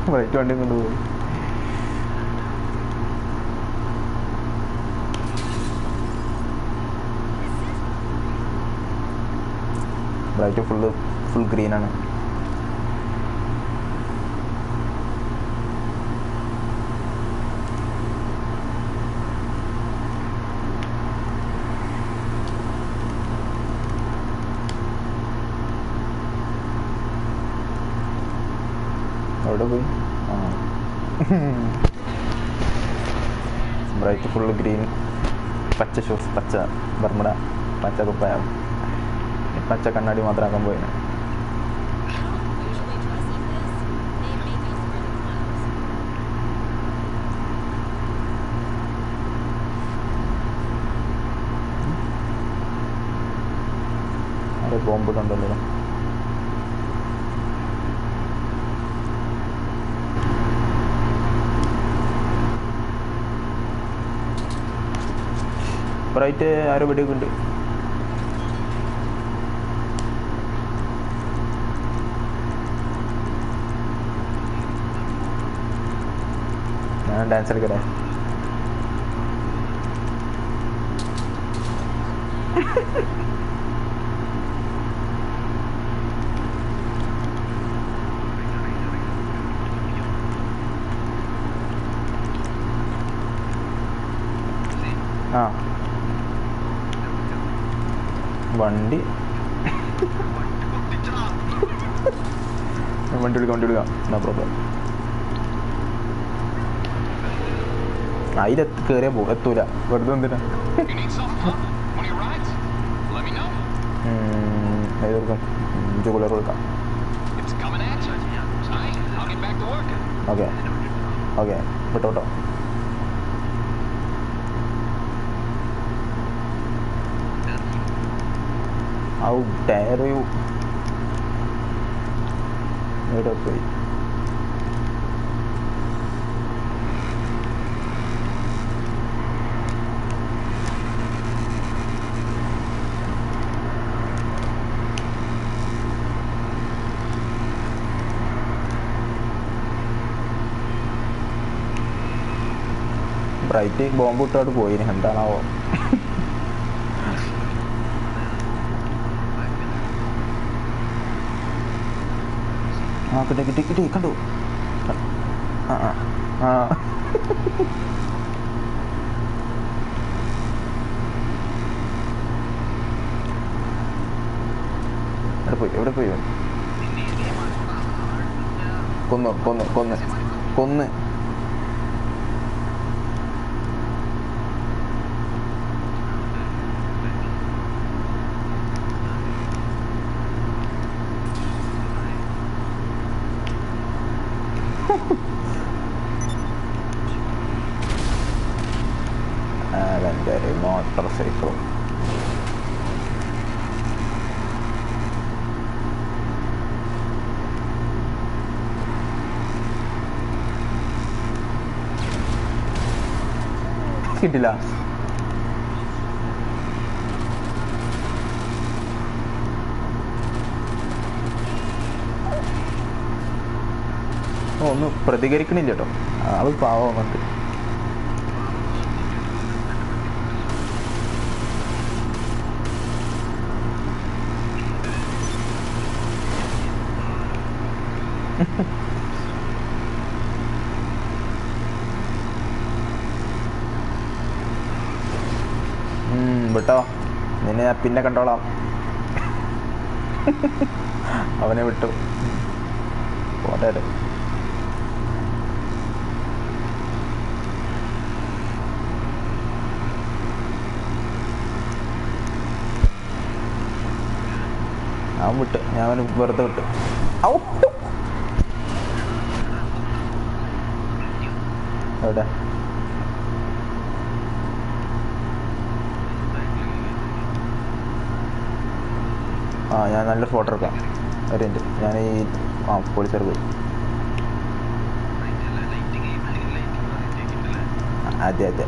Bright വണ്ടി കൊണ്ട് പോയി ബ്രൈറ്റ് ഫുള്ള് ഫുൾ ഗ്രീൻ ആണ് എവിടെ പോയി ആ ബ്രൈറ്റ് ഫുള്ള് ഗ്രീൻ പച്ച ഷൂസ് പച്ച ബർമുട പച്ച കുപ്പായം പച്ച കണ്ണാടി മാത്രമാക്കാൻ പോയിന് Usually dress like this. They make us wear the clothes. അവിടെ ബോംബിടുണ്ടല്ലോ ബ്രൈറ്റ് ആരോ വെടിയൊക്കെ ഉണ്ട് ഞാൻ ഡാൻസ് കളിക്കട്ടെ ആ വണ്ടി വണ്ടി വിളിക്കാം വണ്ടി വിളിക്കാം നോ പ്രോബ്ലം അതിൽ കയറിയാ പോകും എത്തൂല വെറുതെ എന്തിനാ You need something, huh? One of your rides? Let me know. ഏത് കൊടുക്കാം ജുഗുലർ കൊടുക്കാം It's coming at you. Alright, I'll get back to work. Okay okay വിട്ടോട്ടോ ഔ ടയർ യു എവിടെ പോയി ബ്രൈറ്റ് ബോംബ് ഇട്ടോട്ട് പോയിന് എന്താണാവോ ആ കിട്ടി കിട്ടി കിട്ടി കണ്ടു ആ ആ ആ എവിടെ പോയി എവിടെ പോയി ഇവൻ? കൊന്നു കൊന്നു കൊന്ന് കൊന്ന് അവൻ്റെ ഒരു മോട്ടോർ സൈക്കിളും കിട്ടില്ല ഓ, ഒന്നും പ്രതികരിക്കണില്ല കേട്ടോ ആള് പാവം വന്നിട്ട് ഉം, വിട്ടോ നിന്നെ ഞാൻ പിന്നെ കണ്ടോളാം അവനെ വിട്ടു പോട്ടെ അവൻ വിട്ട് ഞാൻ അവന് വെറുതെ വിട്ടു ഔ എവിടെ ആ ഞാൻ നല്ലൊരു ഫോട്ടോ എടുക്കാം ഒരു മിനിറ്റ് ഞാൻ ഈ ആ പോലീസുകാർ പോയി അതെ അതെ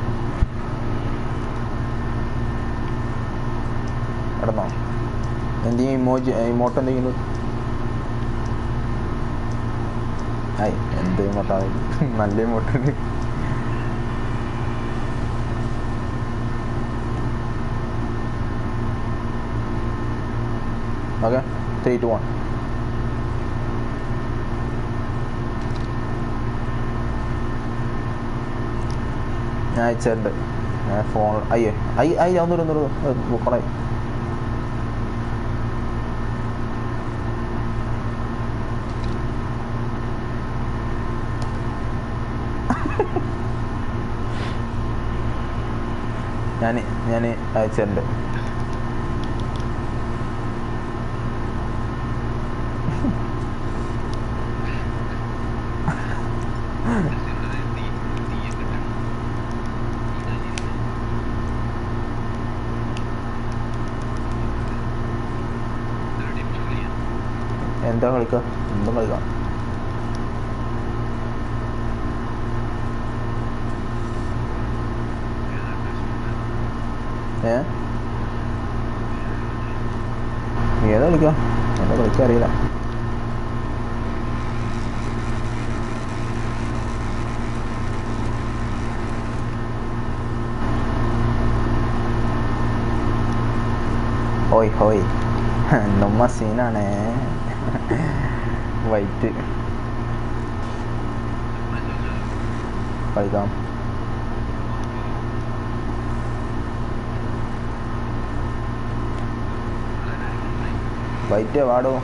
കിടന്നോ എന്തെങ്കിലും ഇമോജി ഇമോട്ട് എന്തെങ്കിലും ആയി എന്ത് മൊത്തം നല്ല ഇമോട്ടുണ്ട് ഓക്കെ ത്രീ ടു വൺ ഞാൻ അയച്ചിട്ടുണ്ട് ഞാൻ ഫോൺ അയ്യേ അയ്യ അയ്യ ഒന്നൂറ് ഒന്നൂറ് ബുക്കണേ ഞാൻ ഞാൻ അയച്ചിട്ടുണ്ട് എന്താ കളിക്കുക എന്തും കളിക്കാം ഏ ഏതാ കളിക്കാം എന്താ കളിക്കാൻ അറിയില്ല ഹോയ് ഹോയ് നമ്മ സീനാണേ വൈറ്റ് കളിക്കാം വൈറ്റ് വാടോ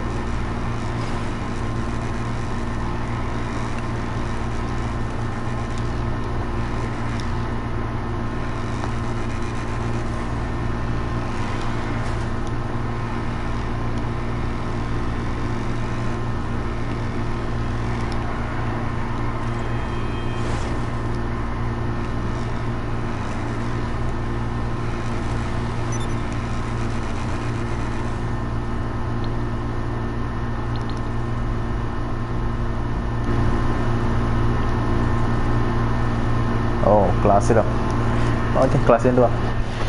ഓ ക്ലാസ്സിലോ ഓക്കെ ക്ലാസ്സിൽ വാ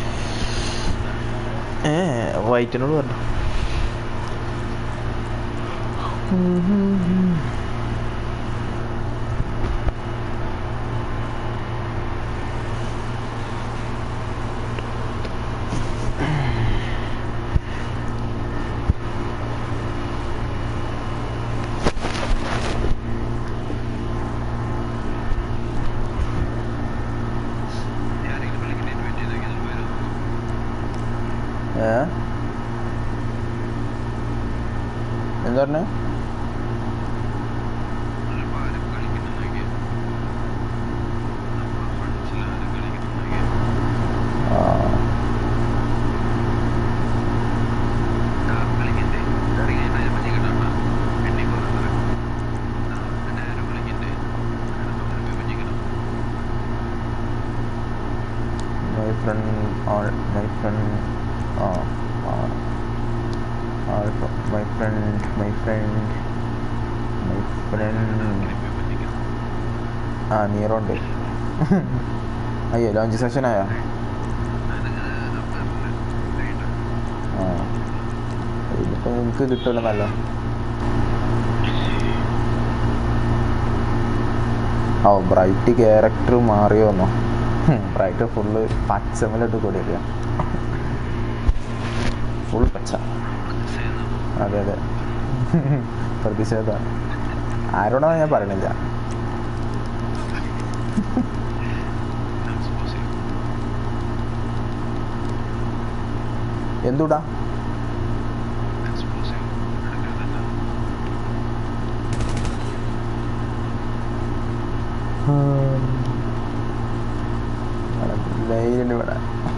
ഏ വൈറ്റിനോട് പറഞ്ഞു ഏ എന്താ പറഞ്ഞേ ആ my friend or my friend uh, uh, or my friend my friend my friend ആ നീറുണ്ട് അയ്യോ ലോഞ്ച് സെഷൻ ആയോ ആ ഇതിപ്പോ എനിക്ക് കിട്ടുമല്ലോ നല്ല ഓ ബ്രൈറ്റ് ക്യാരക്ടർ മാറിയോന്നോ ബ്രൈറ്റ് ഫുള്ള് പച്ചമലോട്ട് കൂടിയൊക്കെ ഫുൾ പച്ച അതെ അതെ പ്രതിഷേധ ആരോടാണ് ഞാൻ പറയണില്ല എന്തുടാ ലൈനുണ്ട് ഇവിടെ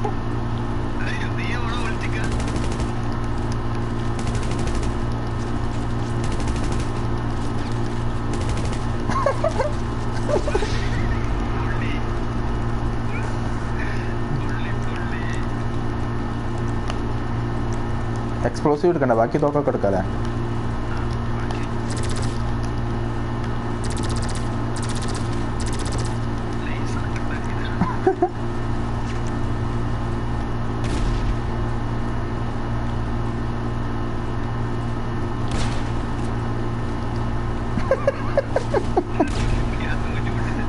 എക്സ്പ്ലോസീവ് എടുക്കണ്ട ബാക്കി തോക്കൊക്കെ എടുക്കാല്ലേ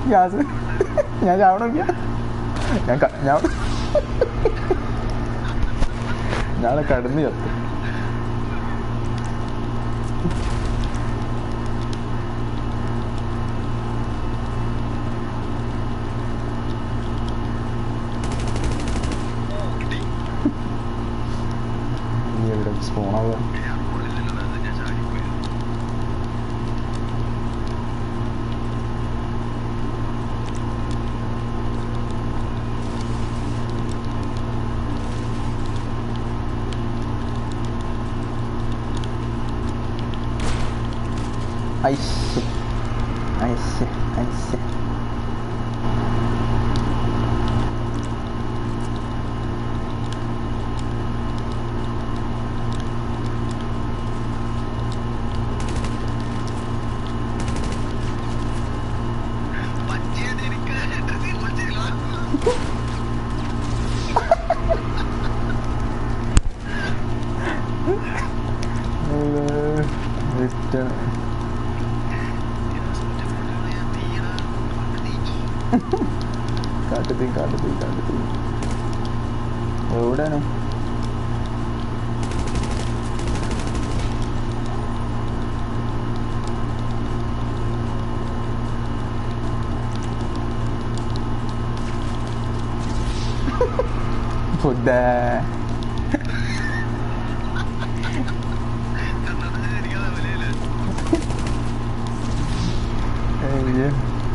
ഗ്യാസ് ഞാൻ ചാവണില്ല ഞാൻ ക- ഞാൻ ഞാളെ കടന്ന് ചത്തു നീ എവിടെ സ്പോണാവുക ഐശ്ശ് ഐശ്ശ് ഐശ്ശ് റിട്ടേൺ കാട്ടുതീ കാട്ടുതീ കാട്ടുതീ എവിടെയാണ് ഫുഡ് അയ്യോ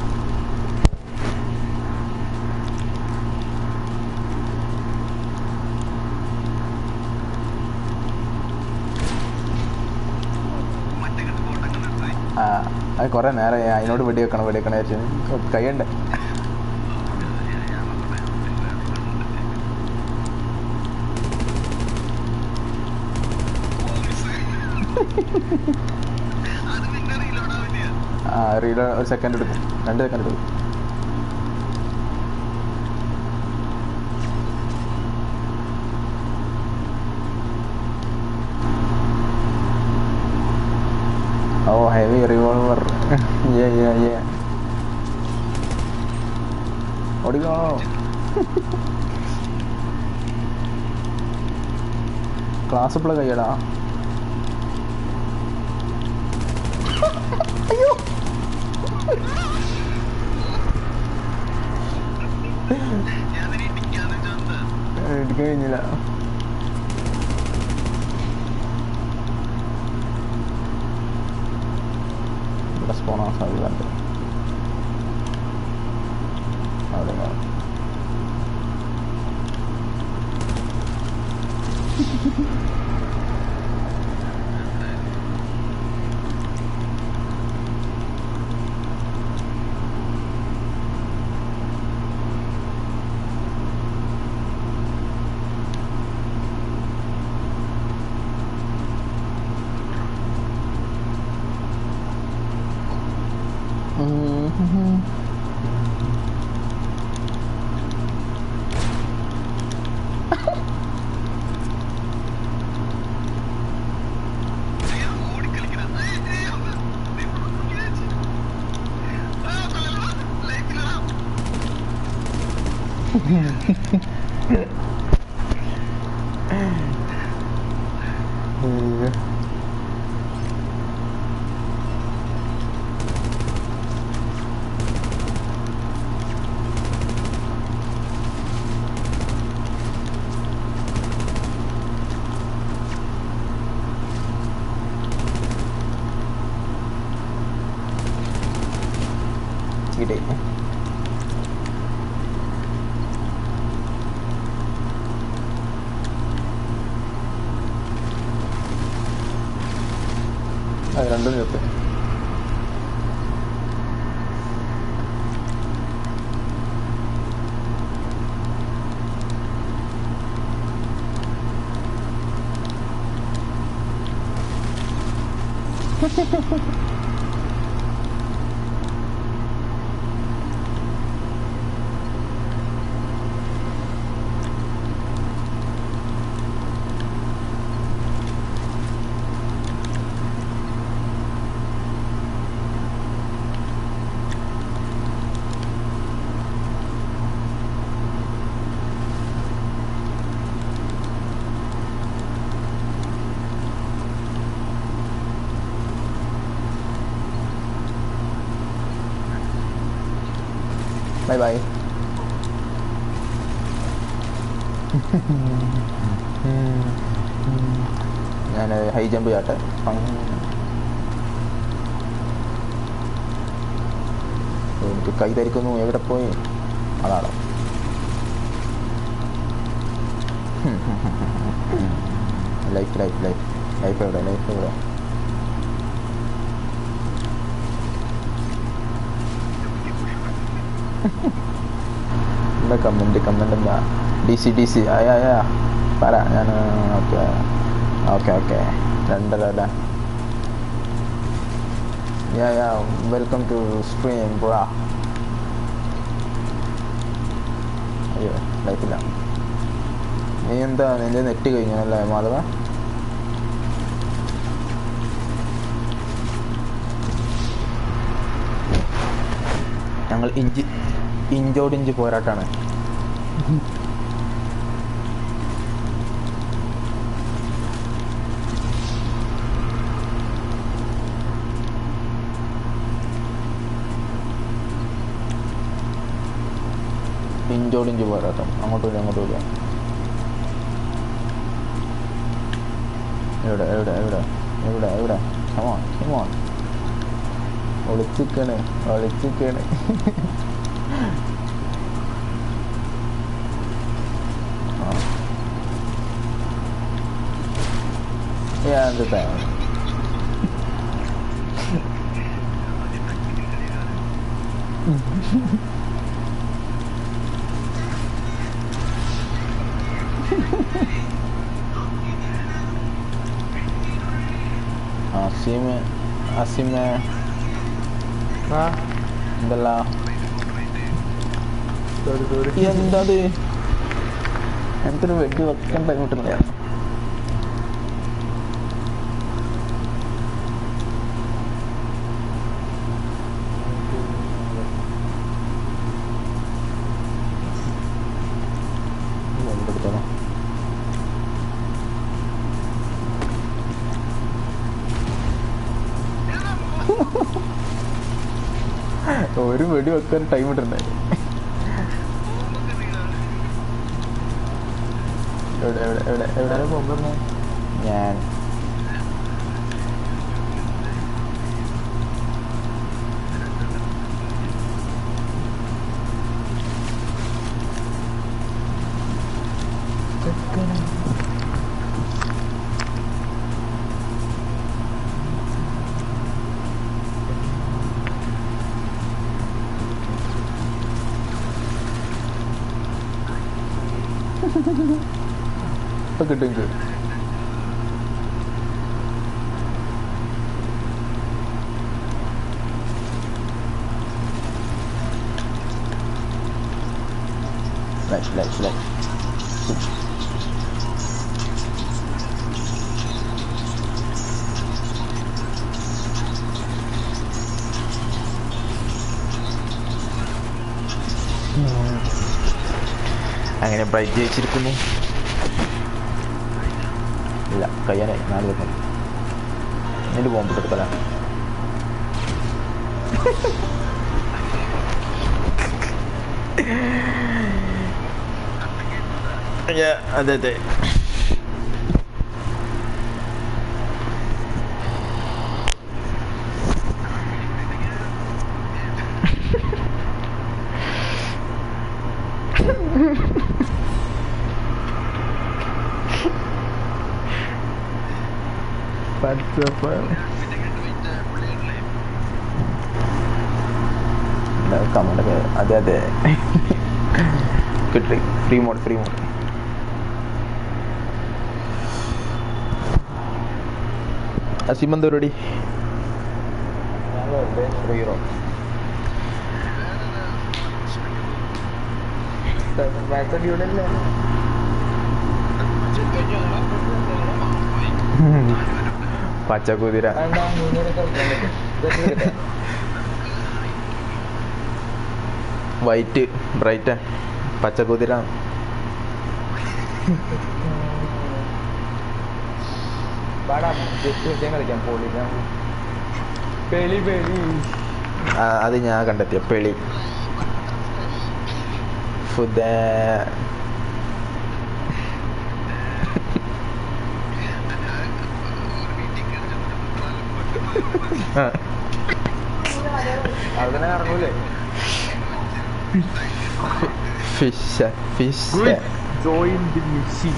ആ അത് കുറേ നേരം അതിനോട് വെടി വെക്കണം വെടി വെക്കണം വിചാരിച്ചു കൈയുണ്ട് ആ റീഡ് ഒരു സെക്കൻഡ് എടുക്കും രണ്ട് സെക്കൻഡ് എടുക്കും ഓ ഹെവി റിവോൾവർ യേ യേ യേ ഓടിക്കോ ക്ലാസ് ഇപ്പോൾ കയ്യടാ എടുക്കാൻ കഴിഞ്ഞില്ല ഇവിടെ സ്പോണാൻ സാധ്യത ഉണ്ട് അവിടെ കാണാം. ഉം. അയ്യോ. ചീടേ അത് രണ്ടും ചേർത്ത് ബൈ ബൈ ഞാൻ ഹൈ ജമ്പ് ചാട്ടെ എനിക്ക് കൈ ധരിക്കുന്നു എവിടെ പോയി അതാണ് ലൈഫ് ലൈഫ് ലൈഫ് ലൈഫ് എവിടെ ലൈഫ് എവിടെ എന്താ കമൻറ്റ് കമൻറ്റ് എന്താ ഡി സി ഡി സി ആയാ ആയാ പറ ഞാൻ ഓക്കെ ഓക്കെ ഓക്കെ രണ്ടര അല്ലേ yeah yeah welcome to stream bro അയ്യോ ലൈഫില്ല നീ എന്താ നിന്റെ നെറ്റ് കഴിഞ്ഞു അല്ലേ മാധവ ഞങ്ങൾ ഇഞ്ചി ഇഞ്ചോടിഞ്ച് പോരാട്ടാണ് ഇഞ്ചോടിഞ്ച് പോരാട്ടം അങ്ങോട്ടും ഇല്ല അങ്ങോട്ടും ഇല്ല എവിടെ എവിടെ എവിടെ എവിടെ എവിടെ കമോൺ കമോൺ ഒളിച്ചിക്കണ് ഒളിച്ചിക്കണ് ആ. Yeah, the bad. അസീമ് അസീമ് എന്തല്ല എന്തത് എന്തൊരു വെടി വെക്കാൻ ടൈം കിട്ടുന്നില്ല എടുത്തോളാം ഒരു വെടി വെക്കാൻ ടൈം ഇട്ടുണ്ടായി എവിടെ എവിടെ എവിടെ എവിടെ പോകുമ്പോ ഞാൻ ഇപ്പൊ കിട്ടും എനിക്ക് Right, right, right. അങ്ങനെ ബ്രൈറ്റ് ജയിച്ചിരിക്കുന്നു ഇല്ല കഴിയാനായി നാല് വെക്കണം എന്നിട്ട് ബോംബ് എടുക്കല അതെ അതെ കമണ്ടൊക്കെ അതെ അതെ കിട്ടി ഫ്രീ മോഡ് ഫ്രീ മോഡ് അസിമെന്ത് പരിപാടി ഹീറോ പച്ചക്കുതിര വൈറ്റ് ബ്രൈറ്റ് പച്ചക്കുതിര കളിക്കാം പോളി പെളി പെളി ആ, അത് ഞാൻ കണ്ടെത്തിയ പെളി ഫുദേ അതിനെ ഇറങ്ങൂലേ fish fish join the machine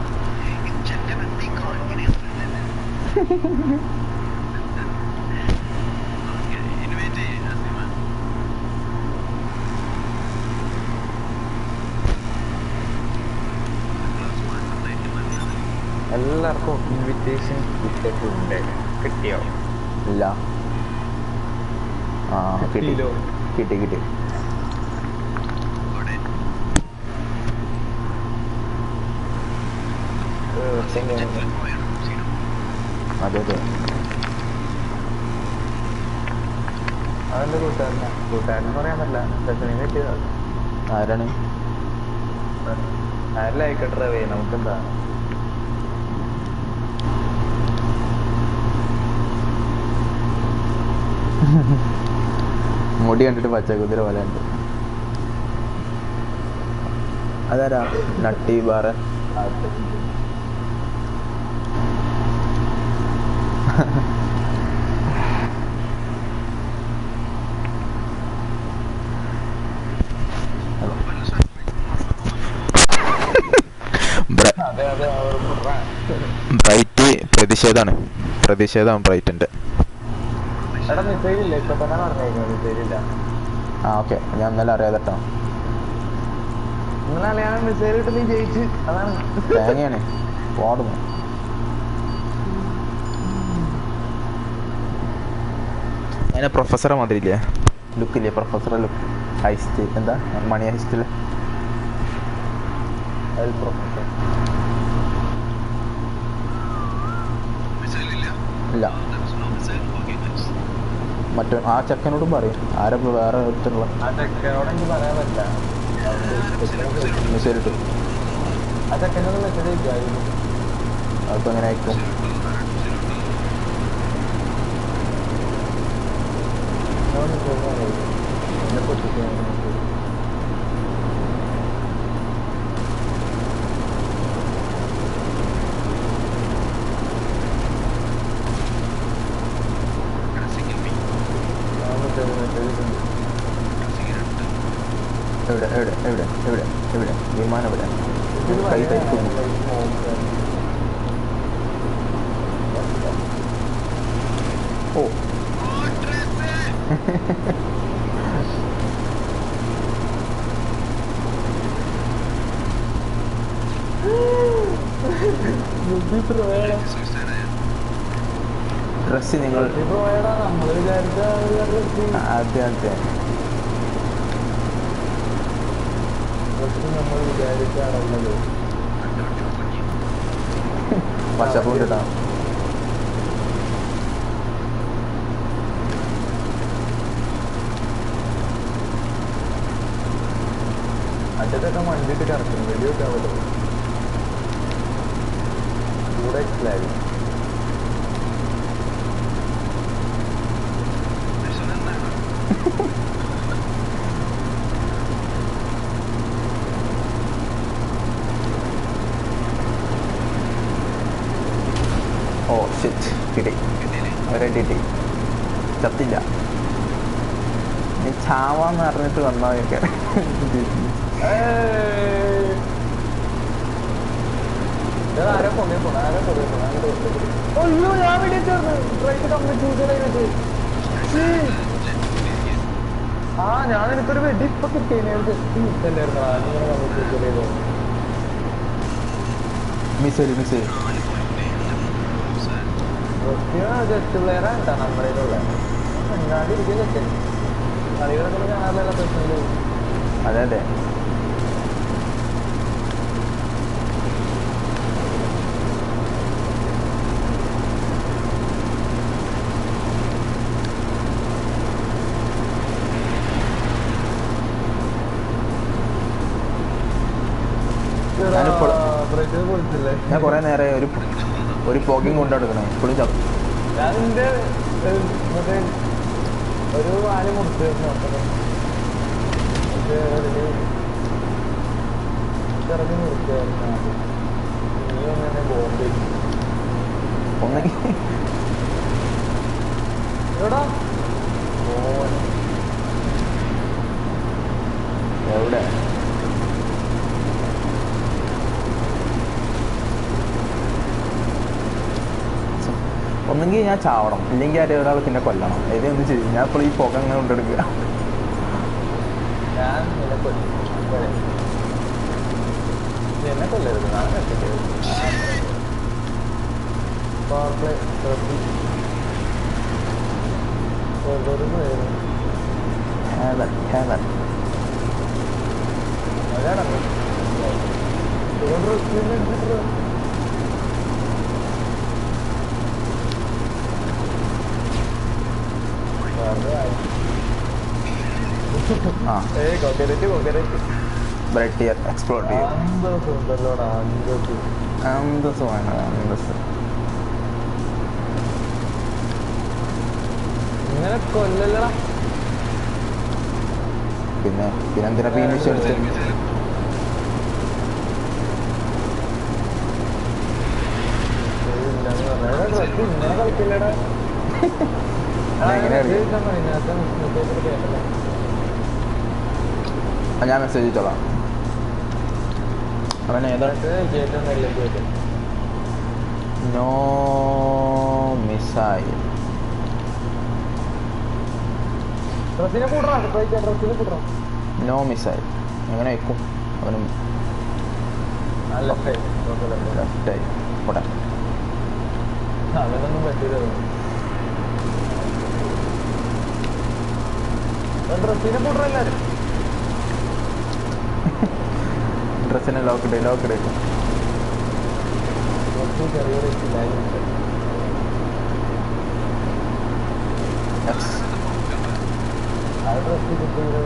എല്ലാവർക്കും ഇൻവിറ്റേഷൻ കിട്ടിയിട്ടുണ്ട് കിട്ടിയോ ഇല്ല ആ കിട്ടി കിട്ടിയില്ലോ? കിട്ടി കിട്ടി അതെ അതെ അതെന്റെ കൂട്ടുകാരനാ കൂട്ടുകാരൻ പറയാൻ പറ്റില്ല ചെക്കനെ കിട്ടിയതാ ആരാണ് ആരല്ല ആയിക്കോട്ടെ വേ നമുക്കെന്താ മുടി കണ്ടിട്ട് പച്ചക്കുതിര പോലെ ഉണ്ട് അതാരാ നട്ടി ബാറ് അതെ അതെ അവർ ബ്രൈറ്റ് പ്രതിഷേധാണ് പ്രതിഷേധം ബ്രൈറ്റിന്റെ എടാ മെസ്സേജ് ഇല്ല ഇപ്പൊ തന്നെ പറഞ്ഞേക്കുന്നു മെസ്സേജ് ഇല്ല ആ ഓക്കെ ഞാൻ ഇന്നലെ അറിയാതെ കേട്ടോ ഇന്നലെ ഞാൻ മെസ്സേജ് ഇട്ട് നീ ജയിച്ച് അതാണ് തേങ്ങയാണ് പോടുന്നു അതിനെ പ്രൊഫസറെ മാതിരില്ലേ ലുക്കില്ലേ പ്രൊഫസറെ ലുക്ക് ഹൈസ്റ്റ് എന്താ മണി ഹൈസ്റ്റില് അതിൽ പ്രൊഫസർ ഇല്ല മറ്റേ ആ ചെക്കനോടും പറയും ആരാ ഇപ്പൊ വേറെ ഒരുത്തനുള്ള ആ ചെക്കനോട് എനിക്ക് പറയാൻ പറ്റില്ല മെസ്സേജ് ഇട്ടു ആ ചെക്കനോട് മെസ്സേജ് അയക്കായിരുന്നു അതിപ്പോ എങ്ങനെ അയക്കും എന്നെ പൊട്ടിക്കാൻ എവിടെ എവിടെ എവിടെ എവിടെ എവിടെ വിമാനം എവിടെ കൈ തയ്ക്കുന്നു ഓ ഡ്രസ് നിങ്ങൾ നമ്മള് വിചാരിച്ച അതെ അതെ നമ്മൾ വിചാരിച്ചാണുള്ളത് പച്ചപ്പൂരിട്ടാ അറ്റത്തൊക്കെ വണ്ടിയിട്ട് കറക്കുന്നു വലിയ ആവല്ലോ കൂടെ എക്സിലായി ഓ ഷിറ്റ് കിട്ടി അവരെ കിട്ടി ചത്തില്ല നീ ചാവാന്ന് അറിഞ്ഞിട്ട് വന്നതൊക്കെ ആരോ കൊണ്ടേ പോണ ആരോ കൊണ്ടേ പോണ അയ്യോ ഞാൻ വീട്ടിൽ ചേർന്ന് റൈറ്റ് കംപ്ലീറ്റ് ചെയ്തിട്ട് ആ ഞാൻ എനിക്കൊരു വെടി ഇപ്പൊ കിട്ടിയത് ഇല്ലായിരുന്നു അങ്ങനെ കംപ്ലീറ്റ് ചെയ്തോ മിസൈൽ മിസൈൽ ജസ്റ്റ് പ്ലെയർ ആണ്ടാ നമ്മുടെ കയ്യിലുള്ള മിണ്ടാണ്ടിരിക്കുക കളികളൊക്കെ കാണാറില്ല പ്രശ്നമില്ല അതെ അതെ ഞാനിപ്പോൾ- ബ്രേക്ക് പൊളിച്ചില്ലേ ഞാൻ കുറെ നേരം ഒരു ഒരു പോക്കിങ് കൊണ്ടെടുക്കണേ ഇപ്പോഴും ചത്തു ഞാൻ എന്റെ ഏഹ്, മറ്റേ ഒരു വാല് മുറിച്ച് നോക്കണം പുറത്തിറങ്ങി നിർത്തുകയായിരുന്നു നീ അങ്ങനെ ബോംബെ ഒന്നെങ്കിൽ എടാ മോൻ എവിടെ ഒന്നെങ്കിൽ ഞാൻ ചാവണം ഇല്ലെങ്കിൽ ആരും ഒരാൾ പിന്നെ കൊല്ലണം ഏതേ ഒന്ന് ചെയ്യും ഞാൻ ഇപ്പോൾ ഈ പുക അങ്ങനെ കൊണ്ടെടുക്കുക ഞാൻ നിന്നെ കൊല്ലും വരെ. നീ എന്നെ കൊല്ലരുത് ഞാൻ രക്ഷിക്കരുത് പവർ പ്ലേ തേർട്ടി വെറുതെ പോയത് ഹേവൻ ഹേവൻ അതാണ് എടുത്തിട്ട് ആ ഏയ് കൊക്കരറ്റ് കൊക്കരറ്റ് ബ്രെഡ് ടിയർ എക്സ്പ്ലോർ ചെയ്യും അന്തസ് ഉണ്ടല്ലോടാ അന്തസ് അന്തസ് വേണം അന്തസ് ഇങ്ങനെ കൊല്ലല്ലടാ പിന്നെ പിന്നെ എന്തിനാ പീ മിഷൻ അടിച്ചത് ഇങ്ങനെ കളിക്കില്ലടാ ഞാൻ എങ്ങനെ കളിക്കും? ഇതിനകത്ത് മെസ്സേജ് കേട്ടല്ലേ ആ, ഞാൻ മെസ്സേജ് ചെയ്തോളാം അവൻ ഏതാ ഏറ്റവും നല്ല പോയിട്ട് നോ മിസൈൽ ഡ്രസ്സിനെ കൂട്ടറാ ഡ്രസ്സിനെ കൂട്ടറാ നോ മിസൈൽ എങ്ങനെ വയ്ക്കും അവനും നല്ല ലെഫ്റ്റായി പോട്ടെ അവനൊന്നും പറ്റൂല ഡ്രസ്സിനെ കൂട്ടറ എല്ലാരും ഡ്രസ്സിന് ലോക്ക് ഇടേ ലോക്ക് ഇടേ ഡ്രസ്സിൽ ചെറിയൊരു ഇല്ലായ്മ എക്സ് ആ ഡ്രസ്സിൽ കിട്ടുന്നത്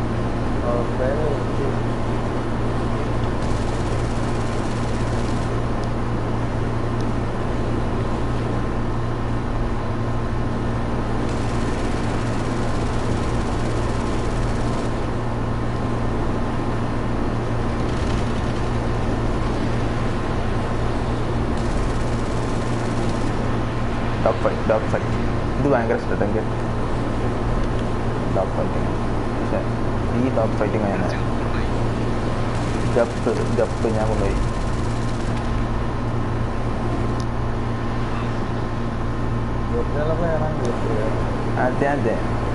ഡോഗ് ഫൈറ്റ് ഡോഗ് ഫൈറ്റ് ഇത് ഭയങ്കര ഇഷ്ടം എനിക്ക് ഡോഗ് ഫൈറ്റിങ് പക്ഷേ ഈ ഡോഗ് ഫൈറ്റിങ് ഞാൻ ജപ്പ് ജപ്പ് ഞാൻ കൊണ്ടുപോയി ഒറിജിനൽ പ്ലെയറാണ് അതെ അതെ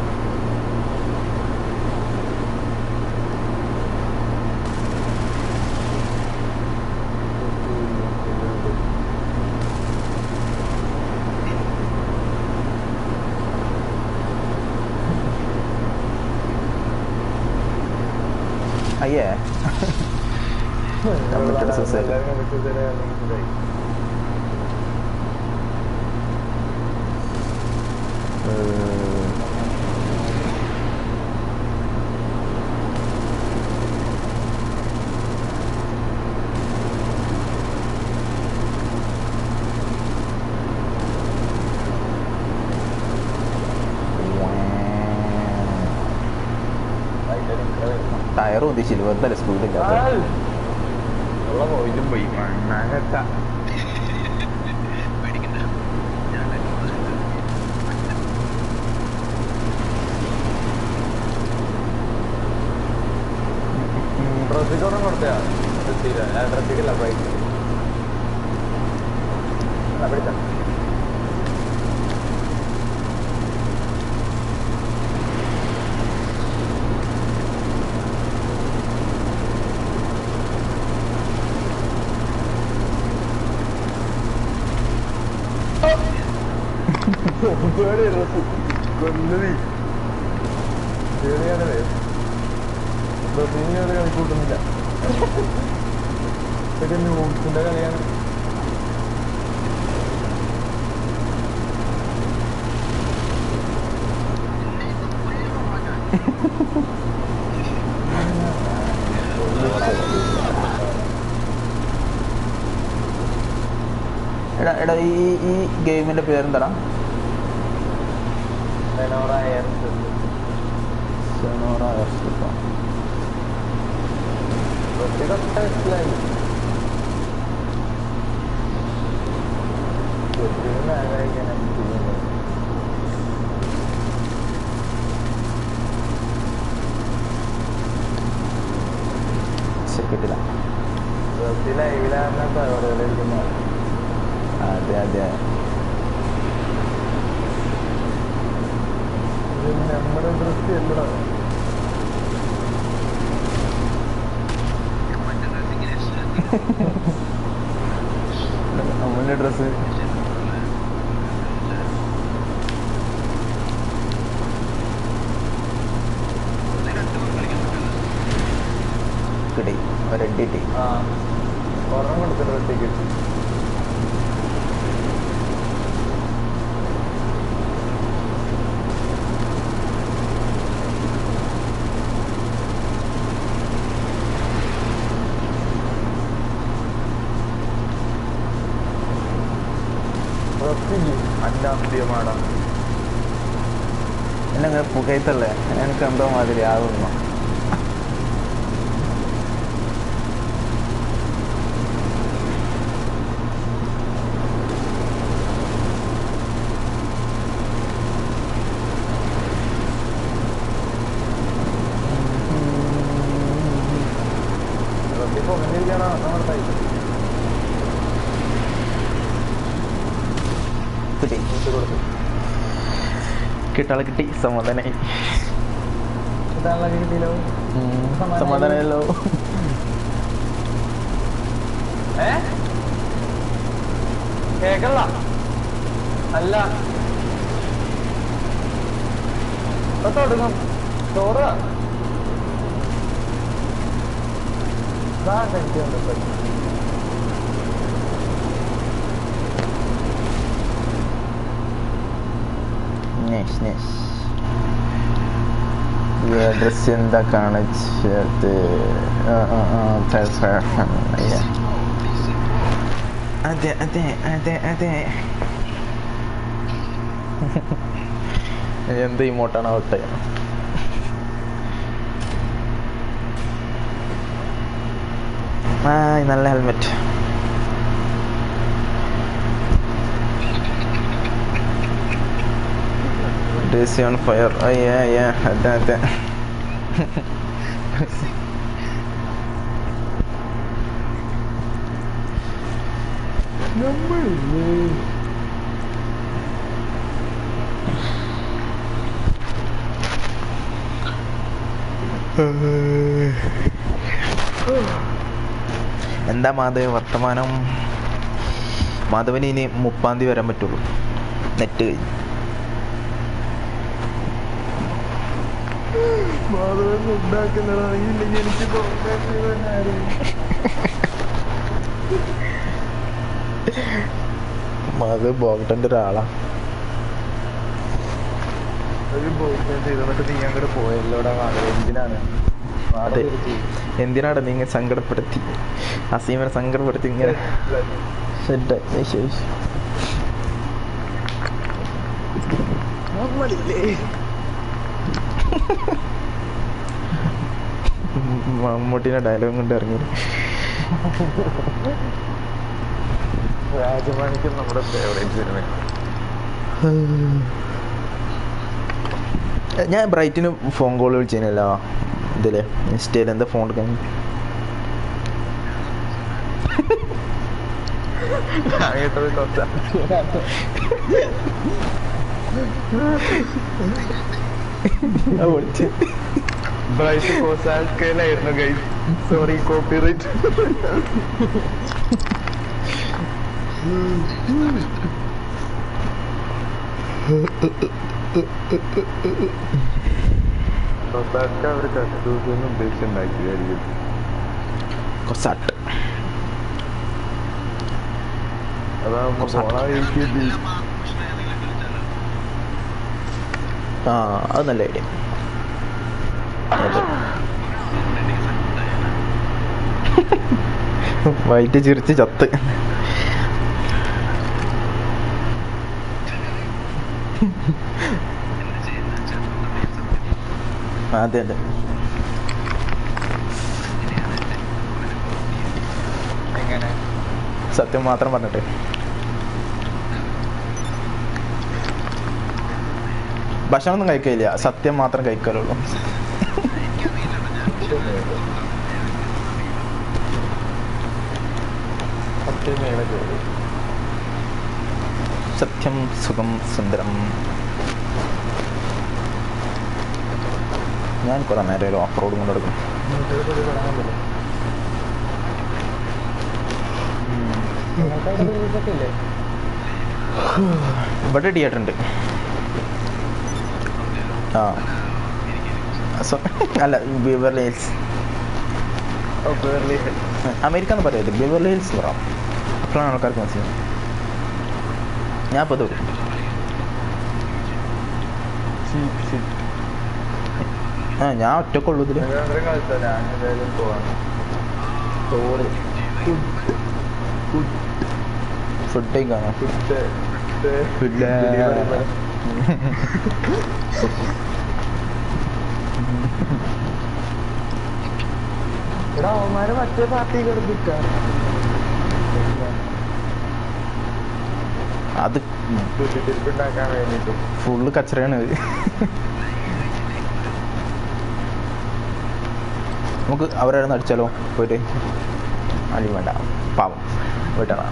അയ്യേ Committed suicide. ഏഹ്, ടയർ ഒതിച്ചില്ല വെറുതെ സ്പീഡില്ലാത്ത ഉള്ള പോയിന്റും പോയി മണ്ണാകട്ട പേടിക്കണ്ട ഞാൻ ഡ്രസ്സിക്കൊന്നും കൊടുത്തയാ ഡ്രസ്സില്ല ഞാൻ ഡ്രസ്സിക്കില്ല ബൈക്ക് പിടിച്ച കൊല്ലതി പേടിയാണത് ഡ്രസ്സിന് കളി കൂട്ടുന്നില്ല ഇതൊക്കെ ന്യൂസിന്റെ കളിയാണ് എടാ എടാ ഈ ഈ ഗെയിമിന്റെ പേരെന്താടാ മെനോറ എയർ സെനോറ എയർസ്ട്രിപ്പ് റൊട്ടിയിലൊക്കെ മനസ്സിലായി റൊട്ടിയിൽ നാലായിക്കാനാണ് ചെയ്യുന്നത് ശരി കിട്ടില്ല റൊട്ടി ലൈവിലാണ് പരിപാടികളിരിക്കുന്നത് അതെ അതെ ഇത് നമ്മുടെ ഡ്രസ് അല്ലടാ അമ്മൂൻ്റെ ഡ്രസ്സ് കിട്ടി ഒരെഡിറ്റി ആ ഒരെണ്ണം കൊടുത്തിട്ട് റൊട്ടിക്ക് റൊട്ടിക്ക് അന്നാദ്യമാണ് എന്നെ അങ്ങനെ പുകയത്തല്ലേ എനിക്ക് എന്തോ മാതിരി ആകുന്നു റൊട്ടി പൊങ്ങനിരിക്കണോ നമ്മുടെ കൈ കിട്ടി കൂട്ടി കൊടുത്തു കിട്ടാളെ കിട്ടി സമാധാനായി ഇതാണല്ലോ കിട്ടിയില്ലോ സമാധാനായി. സമാധാനമല്ലോ ഏ കേക്കല്ല അല്ല ഇപ്പൊ തുടങ്ങും ചോറ് ഇതാ കഴിക്കുന്നുണ്ട് ഇപ്പൊ. നൈസ് നൈസ് ഡ്രസ് എന്താ കാണിച്ചത് ആ, ആ, ആ, fair, fair. Yeah. അതെ അതെ അതെ അതെ എന്ത് ഇമോട്ടാണ് ഔട്ട് ആ നല്ല ഹെൽമെറ്റ് ഡേസി ഓൺ ഫയർ അയ്യ അയ്യ അതെ അതെ എന്താ മാധവ് വർത്തമാനം മാധവന് ഇനി മുപ്പാം തീയതി വരാൻ പറ്റുള്ളൂ നെറ്റ് കഴിഞ്ഞു മാധവൻ ഉണ്ടാക്കുന്നതാണെങ്കിൽ എനിക്ക് മാധവ് ബോഗട്ടൻ്റെ ഒരാളാ ഒരു ബോയ്സ് ചെയ്തിട്ട് നീ അങ്ങോട്ട് പോയല്ലോടാ മാധവൻ എന്തിനാണ് അതെ എന്തിനാണ് നീ ഇങ്ങനെ സങ്കടപ്പെടുത്തി അസീമനെ സങ്കടപ്പെടുത്തി ഇങ്ങനെ ഷെഡ് ശരി മമ്മൂട്ടിനെ ഡയലോഗ് കൊണ്ട് ഇറങ്ങി രാജമാണിക്യം നമ്മുടെ ഫേവറേറ്റ് സിനിമ ഞാൻ ബ്രൈറ്റിന് ഫോൺ കോൾ വിളിച്ചതിനല്ലോ ഇതില് ഇൻസ്റ്റയിൽ എന്താ ഫോൺ എടുക്കാൻ കേട്ടത് കുറച്ചാ ബ്രൈറ്റ് കോസാൽക്കയിലായിരുന്നു ഗൈസ് സോറി കോപ്പി റൈറ്റ് കൊസാൽക്ക അവർ കസ്റ്റൂസിന്ന് ഉദ്ദേശിച്ചുണ്ടാക്കിയതായിരിക്കും കൊസാട്ട് അതാകുമ്പോ കൊസാട്ട്. പോണ വഴിക്ക് ആ അത് നല്ല ഐഡിയ വൈറ്റ് ചിരിച്ച് ചത്ത് അതെ അതെ എങ്ങനെ സത്യം മാത്രം പറഞ്ഞിട്ട് ഭക്ഷണമൊന്നും കഴിക്കില്ല സത്യം മാത്രം കഴിക്കലുള്ളൂ സത്യം മേലെ കയറി സത്യം സുഖം സുന്ദരം ഞാൻ കുറെ നേരം ഒരു ഓഫ് റോഡ് കൊണ്ടെടുക്കും ഇല്ലേ ഇവിടെ തിയേറ്റർ ഉണ്ട് ആ സോ അല്ല ബിവർലി ഹിൽസ് ഓ ബേർലി ഹിൽ അമേരിക്ക എന്ന് പറയരുത് ബിവർലി ഹിൽസ് പറയാം അപ്പോഴാണ് ആൾക്കാർക്ക് മനസ്സിലാവും ഞാൻ ഇപ്പോൾ വരും ആ ഞാൻ ഒറ്റക്കുള്ളൂ ഇതിൽ കളിച്ചാ ഞാൻ എന്തായാലും പോവാണ് ചോറ് ഫുഡ് കഴിക്കാനോ ഫുഡ് ഫുഡ് എടാ അവന്മാര് മറ്റേ പാർട്ടി കിടന്നിട്ടാ അത് ഉണ്ടാക്കാൻ വേണ്ടിട്ട് ഫുള്ള് കച്ചറയാണ് ഇത് നമുക്ക് അവരെ അടിച്ചാലോ പോയിട്ട് അടി വേണ്ട പാവം വീട്ടാണ്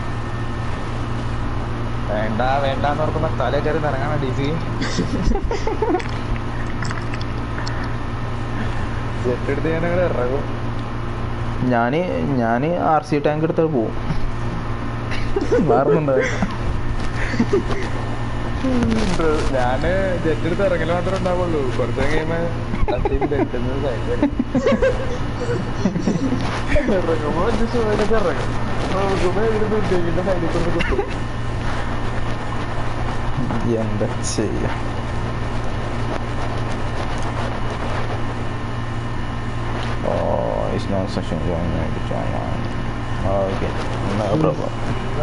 വേണ്ട വേണ്ടാന്ന് ഓർക്കുമ്പോ തല കയറി ഇറങ്ങാണ് ഡി സി ജെറ്റ് എടുത്ത് ഞാൻ അങ്ങനെ ഇറങ്ങും ഞാൻ ഞാൻ ആർ സി ടാങ്ക് എടുത്ത് പോവും വേറൊന്നുണ്ടോ ഞാന് ജെറ്റ് എടുത്ത് ഇറങ്ങല് മാത്രമേ ഉണ്ടാവുള്ളൂ കുറച്ച് കഴിയുമ്പോ ഇറങ്ങുമ്പോ അഞ്ച് സുഖമായിട്ടൊക്കെ ഇറങ്ങും നോക്കുമ്പോ എഴുതി ഉദ്യോഗിന്റെ സൈഡിൽ കൊണ്ട് കിട്ടും എന്താ ചെയ്യാ Oh, it's not such a enjoyment to join on. Okay, no problem.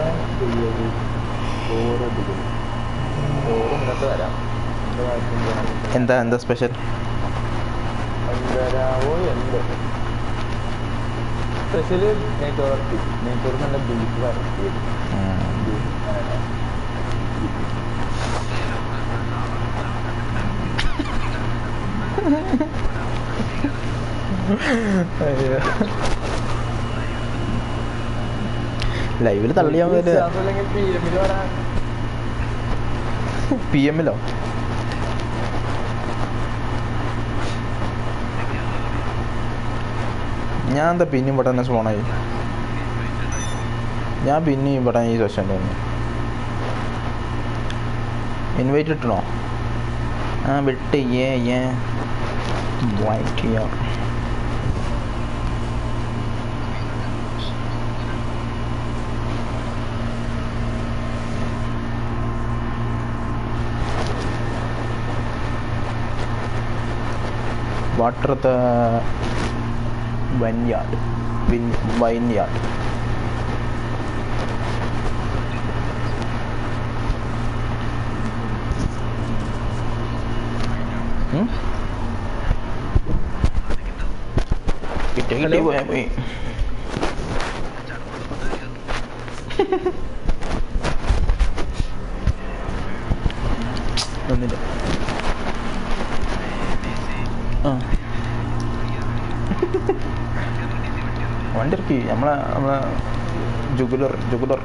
ചോറടിക്കും ചോറ് ഇന്നത്തെ വരാം എന്റെ കാര്യം ചെയ്യണം. എന്താ എന്താ സ്പെഷ്യൽ അഞ്ചരാവോ എന്ത് സ്പെഷ്യല് നെയ്ച്ചോറ് ഇറക്കി നെയ്ച്ചോറ് നല്ല ബീഫ് വരട്ടിയത് ബീഫ് അങ്ങനെ. ലൈവിൽ തള്ളിയാൻ പറ്റില്ല അതല്ലെങ്കിൽ പി എമ്മില് വരാൻ പി എമ്മിലോ ഞാൻ എന്താ പിന്നെ ഇവിടെ തന്നെ സ്പോണായി ഞാൻ പിന്നെ ഇവിടെ ഈ സെഷനിൽ വന്നു ഇൻവൈറ്റ് ഇട്ടണോ ആ വിട്ട് ഏ ഏ വൈറ്റ് ചെയ്യാം water the vineyard Vin, vineyard hmm? കിട്ടി കിട്ടി പോയാ പോയി ഒന്നില്ല ആ വണ്ടി ഇറക്കി നമ്മളെ നമ്മളെ ജുഗുലർ ജുഗുലർ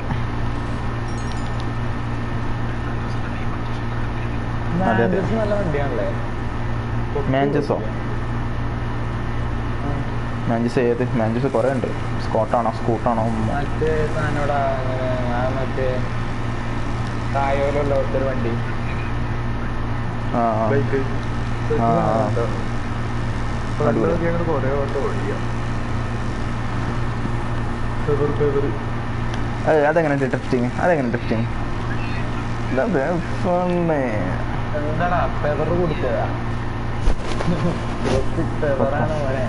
അതെ, അതെ. മാഞ്ചസ് നല്ല വണ്ടിയാണല്ലേ മാഞ്ചസോ മാഞ്ചസ് ഏത് മാഞ്ചസ് കുറേ ഉണ്ട് സ്കോട്ടാണോ സ്കൂട്ടാണോ മറ്റേ സാധനോടാ അങ്ങനെ ആ മറ്റേ തായോലുള്ള ഒരു വണ്ടി ആ ആ. ബൈക്ക് ആ, ആ. അടിപൊളി. കൊറേ ഓട്ടം ഓടിക്കാം ഫെവർ ഫെവർ അത് അതെങ്ങനെ ഡ്രിഫ്റ്റിങ് അതെങ്ങനെ ഡ്രിഫ്റ്റിങ് എന്താടാ ഫെവർ കൊടുത്തതാ ഫെവറാണ് മോനെ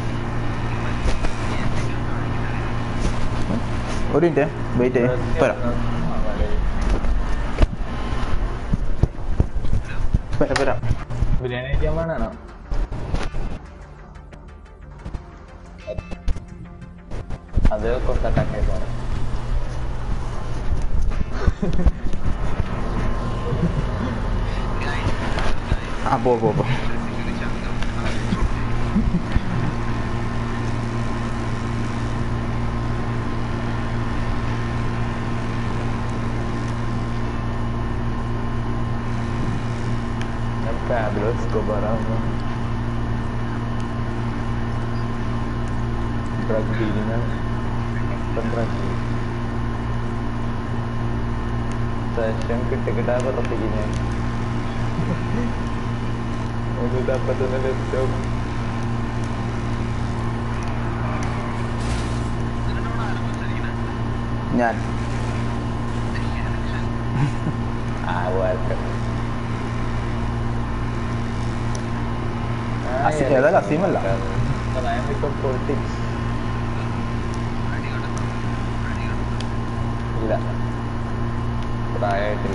ഒരു മിനിറ്റ് വെയിറ്റ് പോരാ വരാം വരാം ബിരിയാണി കഴിക്കാൻ വേണോ അത് കൊണ്ടട്ടാക്കായി പോണം ആ പോ പോ പോ ഞാൻ ഫാബുലോ സ്കോബറാണ് ഡ്രഗ് ഡീലിംഗ് ഡ്രഗ് സെഷൻ കിട്ടി കിട്ടാതെ ഉറപ്പിക്കും ഞാൻ ഒരു തപ്പ തന്നെ ലെഫ്റ്റും ഞാൻ ആ welcome. അസി- ഏതാ അസീമല്ല? പൊളിറ്റിക്സ് ഇല്ല പ്രായമായിട്ടില്ല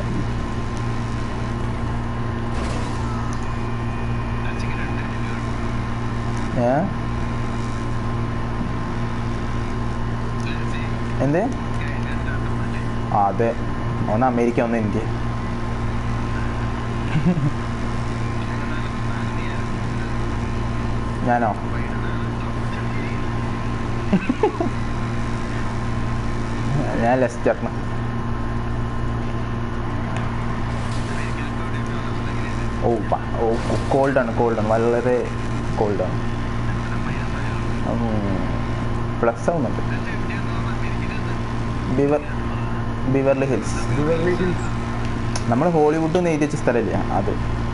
ഏ എന്ത് ആ അതെ ഒന്ന് അമേരിക്ക ഒന്ന് ഇന്ത്യ ഞാനോ ഞാൻ ലെസ്റ്ററിന് ഓ പ- ഓ കോൾഡാണ് കോൾഡാണ് വളരെ കോൾഡാണ് പ്ലസ് ആവുന്നുണ്ട് ബിവർ ബിവർലി ഹിൽസ് നമ്മൾ ഹോളിവുഡ് എന്ന് എഴുതി വെച്ച സ്ഥലമില്ല അത്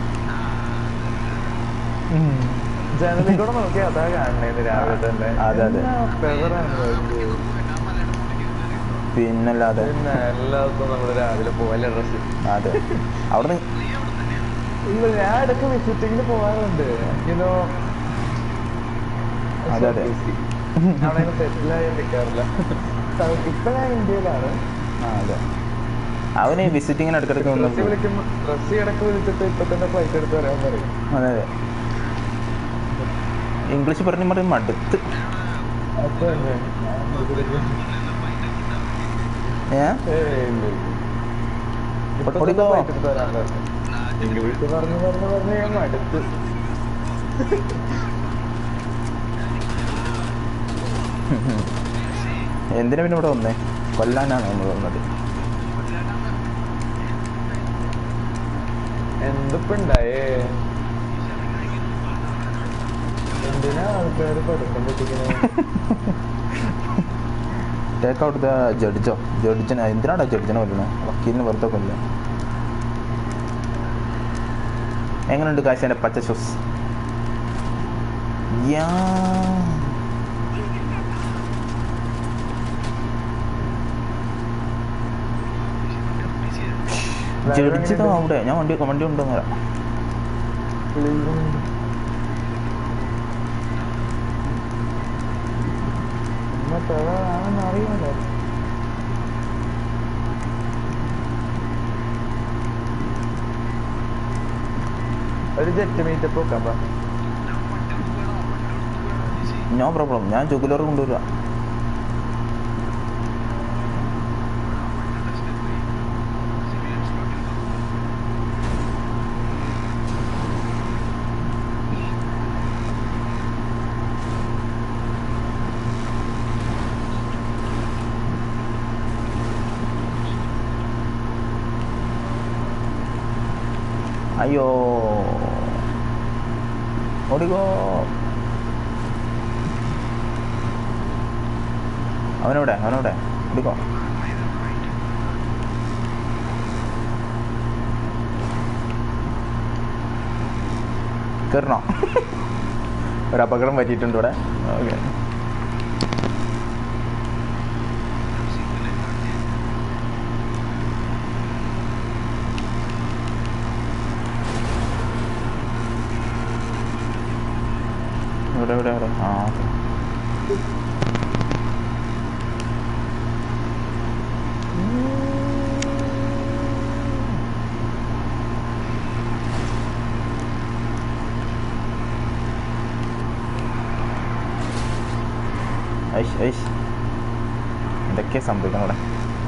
ജനലിൽ കൂടെ നോക്കി അതാ കാണണേന്ന് രാവിലെ തന്നെ അതെ, അതെ. എന്നാ feather-ആണ് നോക്കിയത്. പിന്നല്ലാതെ പിന്നെ എല്ലാവർക്കും നമ്മള് രാവിലെ പോവല്ലേ ഡ്രസ് അതെ അവിടെ ഇല്ല ഞാൻ ഇടയ്ക്ക് വിസിറ്റിങ്ങിന് പോകാറുണ്ട് എനിക്കിനോ അതെ, അതെ. അവിടെ സെറ്റിൽ ആയി നിൽക്കാറില്ല ഇപ്പൊ ഞാൻ ഇന്ത്യയിലാണ് ആ അതെ അവന് വിസിറ്റിങ്ങിന് ഇടയ്ക്കിടയ്ക്ക് ഡ്രസ് വന്നു വിളിക്കുമ്പോ ഡ്രസ് ഇടയ്ക്ക് വിളിച്ചിട്ട് ഇപ്പൊ തന്നെ ഫ്ലൈറ്റ് എടുത്ത് വരാൻ പറയും അതെ അതെ ഇംഗ്ലീഷ് പറഞ്ഞ് പറയും മടുത്ത് അപ്പൊ തന്നെ ഞാൻ വിളിക്കും. ഏ ഏയ് ഇല്ല, ഇല്ല. ഇപ്പൊ തന്നെ ഓടിക്കോ. flight എടുത്ത് വരാൻ പറഞ്ഞു ഇംഗ്ലീഷ് പറഞ്ഞു പറഞ്ഞു പറഞ്ഞ് ഞാൻ മടുത്ത് എന്തിനാ പിന്നെ ഇവിടെ വന്നേ കൊല്ലാനാണ് നമ്മൾ വന്നത് എന്തിപ്പോ ഉണ്ടായേ എന്തിനാ ആൾക്കാർ പഠിത്തം പറ്റിക്കണേ ടേക്ക് ഔട്ട് ദ ജഡ്ജോ ജഡ്ജിനെ എന്തിനാടാ ജഡ്ജിനെ കൊല്ലണത് വക്കീലിന് വെറുതെ കൊല്ല എങ്ങനെയുണ്ട് കാശിന്റെ പച്ച ഷൂസ് യാ ജഡ്ജിതോ അവിടെ ഞാൻ വണ്ടി വണ്ടി കൊണ്ടുവന്നു വരാം ആണെന്ന് അറിയാമല്ലോ ഒരു ജെറ്റ് മീറ്റപ്പ് വെക്കാം ബാ. നോ പ്രോബ്ലം ഞാൻ ജുഗുലർ കൊണ്ടുവരാം അയ്യോ ഓടിക്കോ അവനവിടെ അവനവിടെ ഓടിക്കോ കയറണോ ഒരു അപകടം പറ്റിയിട്ടുണ്ട് ഇവിടെ ഓക്കെ ഇവിടെ ഇവിടെ ഇവിടെ ആ ഓക്കെ ഐഷ് ഐഷ് എന്തൊക്കെയാ സംഭവിക്കണം ഇവിടെ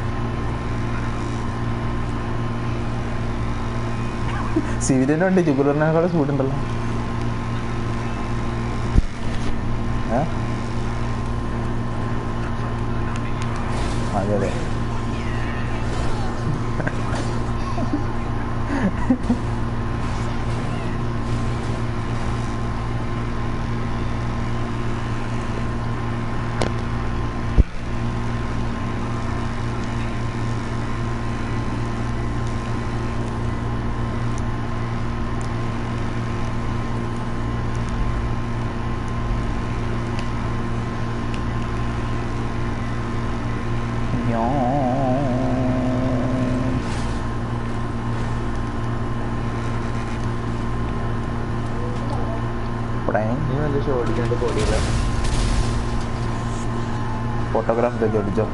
സിവിലിൻ്റെ ഉണ്ട് ജുഗുലറിനേക്കാൾ ചൂടുണ്ടല്ലോ ഏ അതെ അതെ Prime നീ നല്ല ഷോടിക്കാണ്ട് പൊടിയില്ല photograph the ജഡ്ജോ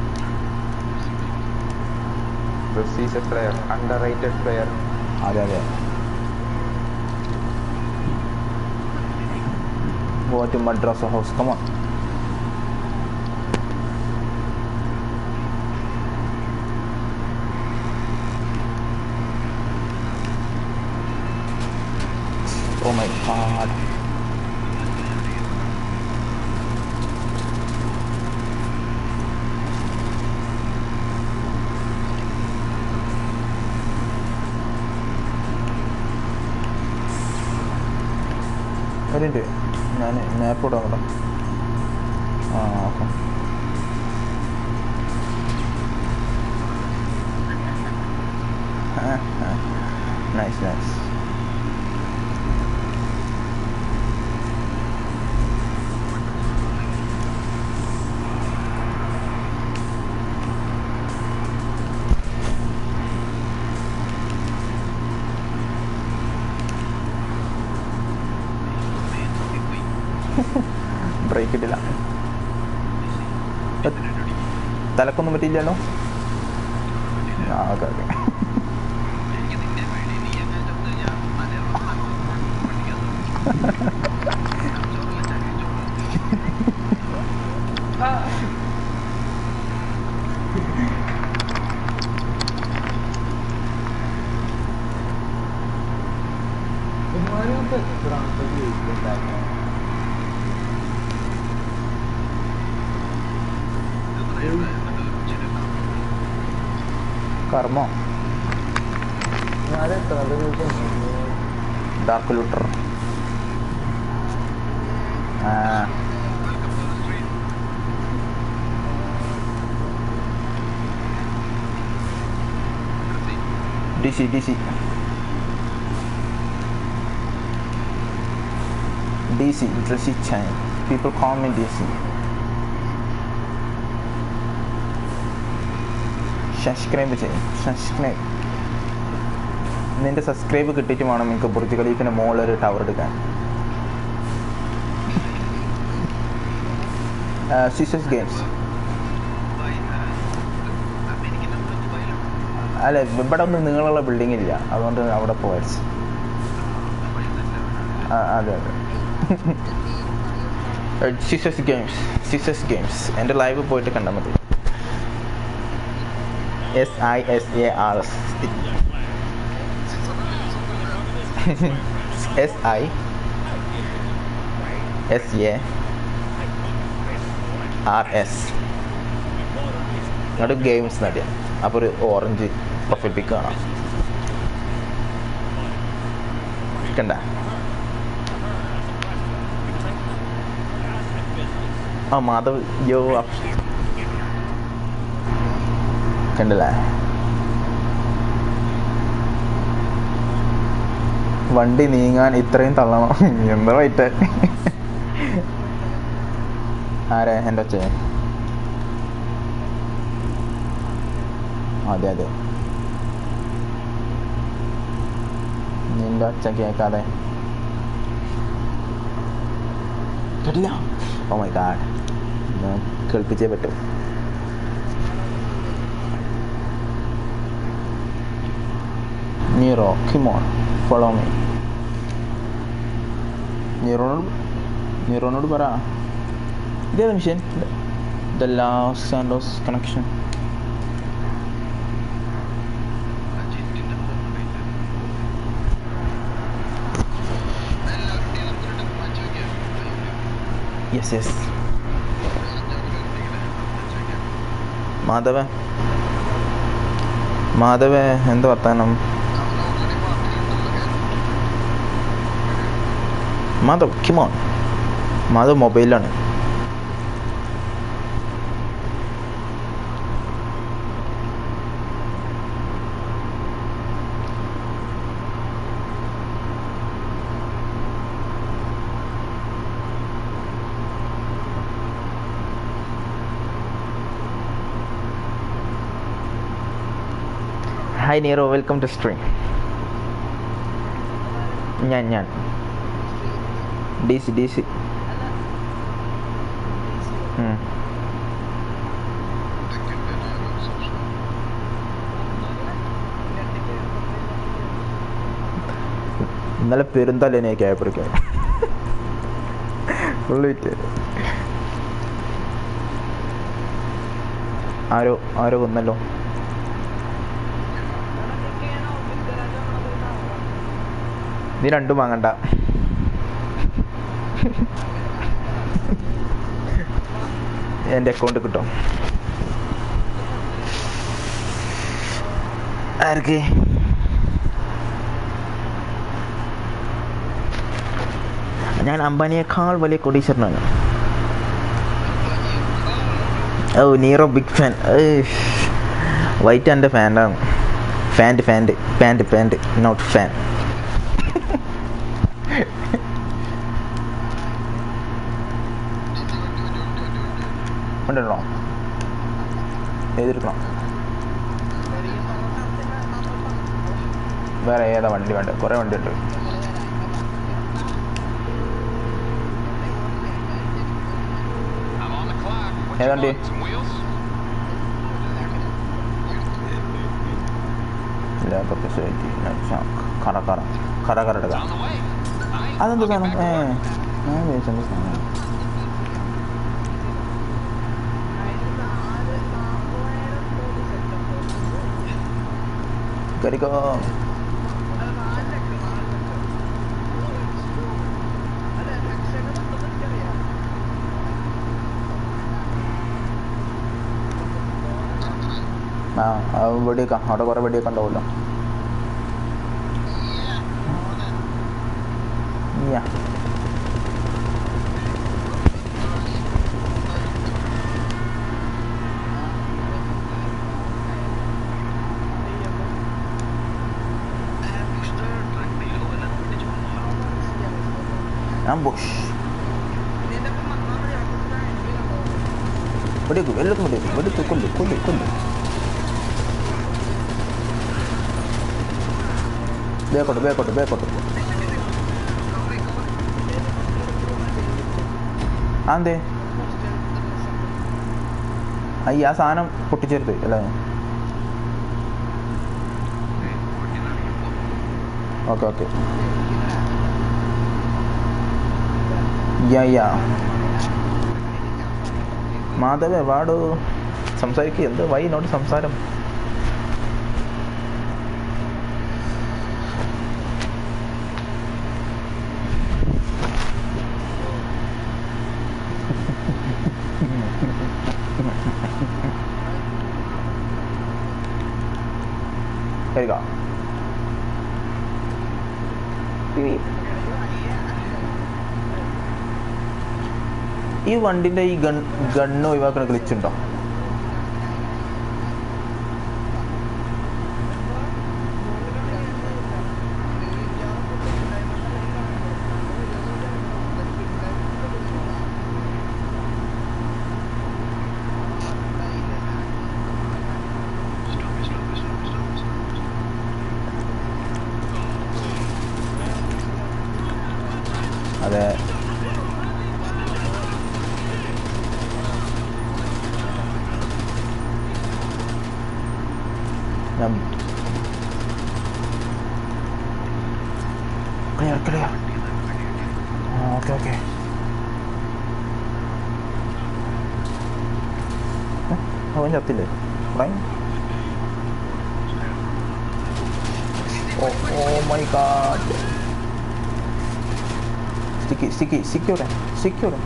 ബ്രസ് is a player underrated player അതെ അതെ Go to Madrasa house. Come on. Oh my god. ഒരു മിനിറ്റ് ഞാൻ മാപ്പ് ഇടാം അവിടെ ആ ഓക്കെ നൈസ് നൈസ് ബ്രേക്ക് ഇട്ടില്ല എ- തലക്കൊന്നും പറ്റിയില്ലല്ലോ ആ ഓക്കെ ഓക്കെ കർമ്മോ ഞാൻ എത്ര ദിവസം ഡാർക്ക് ലൂട്ടർ ആ D C D C D C ഡ്രസ്സി ചൈൻ people call me D C subscribe ചെയ്യും സബ്സ്ക്രൈബ് നിന്റെ സബ്സ്ക്രൈബ് കിട്ടിയിട്ട് വേണം നിങ്ങൾക്ക് ബുർജ് ഖലീഫിന് മുകളിൽ ഒരു ടവർ എടുക്കാൻ സിസസ് ഗെയിംസ് അല്ല ഇവിടെ ഒന്നും നീളമുള്ള ബിൽഡിംഗ് ഇല്ല അതുകൊണ്ട് അവിടെ പോയത് ആ, അതെ അതെ സിസസ് ഗെയിംസ് സിസസ് ഗെയിംസ് എൻ്റെ ലൈവ് പോയിട്ട് കണ്ടാൽ മതി S I S A R S S I S A R S എന്നിട്ട് ഗെയിംസ് നടിയ അപ്പോൾ ഒരു ഓറഞ്ച് പ്രൊഫൈൽ പിക്ക് കാണാം കണ്ട ആ മാധവ് യോ അപ്- കണ്ടില്ലേ വണ്ടി നീങ്ങാൻ ഇത്രയും തള്ളണം എന്താ വൈറ്റ് ആരെ എൻ്റെ ഒച്ച അതെ അതെ നിന്റെ ഒച്ച കേൾക്കാതെ കേട്ടില്ല ഓ മൈ ഗാഡ് കേൾപ്പിച്ചേ പറ്റൂ നീറോ കിമോൺ ഫോളോ മീ നീറോനോട് നീറോനോട് പറ ഇതേതാ mission The Los Santos connection. Yes, yes. Madhava Madhava എന്ത് വർത്താനം മാധവ് കിമോൺ മാധവ് മൊബൈലിലാണ് hi Nero welcome to stream ഞാൻ ഞാൻ ഡി സി ഡി സി ഇന്നലെ പെരുന്തലേനെയൊക്കെ ആയപ്പോഴേക്കും ഫുള്ളിട്ട് ആരോ ആരോ കൊന്നല്ലോ നീ രണ്ടും വാങ്ങണ്ട എൻ്റെ അക്കൗണ്ട് കിട്ടും ആർക്ക് ഞാൻ അംബാനിയേക്കാൾ വലിയ കൊടീശ്വരനാണ് ഓ നീറോ ബിഗ് ഫാൻ വൈറ്റ് എൻ്റെ ഫാനാണ് ഫാൻറ്റ് ഫാൻറ്റ് പാൻറ്റ് പാൻറ്റ് നോട്ട് ഫാൻ ഉണ്ടല്ലോ ഏതെടുക്കണം വേറെ ഏതാ വണ്ടി വേണ്ട കുറേ വണ്ടി ഉണ്ട് I'm on the clock. What Hey, you Andy. want? Some wheels? Labour society കറ കറ കറ കറ എടുക്കാം On the way. Aye, അതെന്ത് I'll get സാധനം back to ഏ work. ഞാൻ വിചാരിച്ചെന്ത് സാധനം കറിക്കോ ആ ആ വെടിയൊക്കെ അവിടെ കുറേ വെടിയൊക്കെ ഉണ്ടാവുമല്ലോ Yeah. Ambush. വെടിയേക്ക് എല്ലാത്തും വെടിയേക്ക് വെടിക്ക് കൊല്ലു കൊല്ലു കൊല്ലു ബേക്കോട്ട് ബേക്കോട്ട് ബേക്കോട്ട് അതെന്തേ അയ്യ ആ സാധനം പൊട്ടിച്ചെടുത്ത് അല്ലേ okay okay yeah yeah Madhava വാടു സംസാരിക്കുക എന്ത് വൈ നോട്ട് സംസാരം കരുക ഈ വണ്ടിന്റെ ഈ ഗൺ ഗണ്ണ് ഒഴിവാക്കുന്ന glitch ഉണ്ടോ അതെ ഞാൻ ക്ലിയർ ക്ലിയർ ഓക്കെ ഓക്കെ അവൻ ചത്തില്ലേ ഉടൻ oh oh my god sticky sticky സ്റ്റിക്കോടെ സ്റ്റിക്കോടെ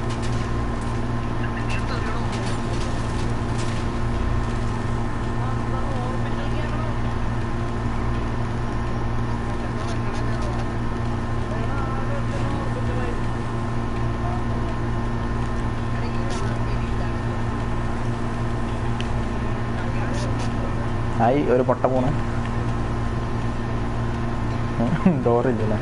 ആയി ഒരു പൊട്ട പോണ് ഡോറില്ലല്ലേ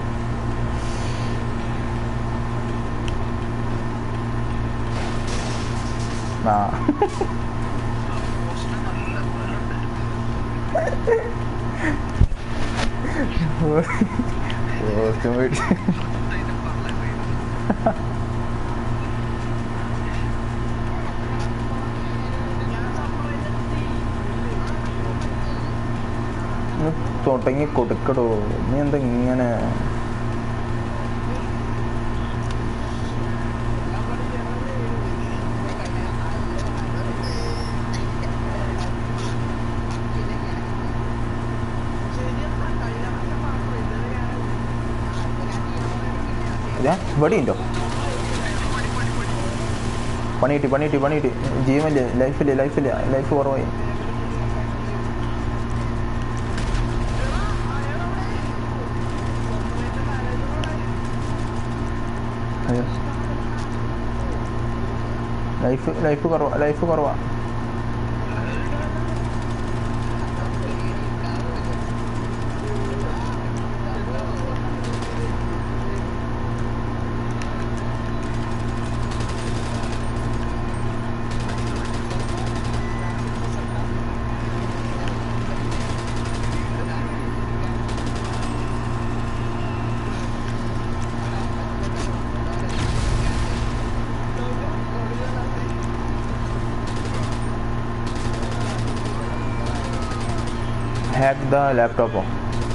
ആ പോസ്റ്റ് പോയിട്ട് നീ തുടങ്ങി കൊടുക്കടോ നീ എന്താ ഇങ്ങനെ ഏ ഇവിടെ ഉണ്ടോ പണി കിട്ടി പണി കിട്ടി പണി കിട്ടി ജീവനില്ലേ ലൈഫില്ലേ ലൈഫില്ലേ ലൈഫ് കുറവായി അയ്യോ ലൈഫ് ലൈഫ് കുറവാ ലൈഫ് കുറവാ hack the laptop ഓ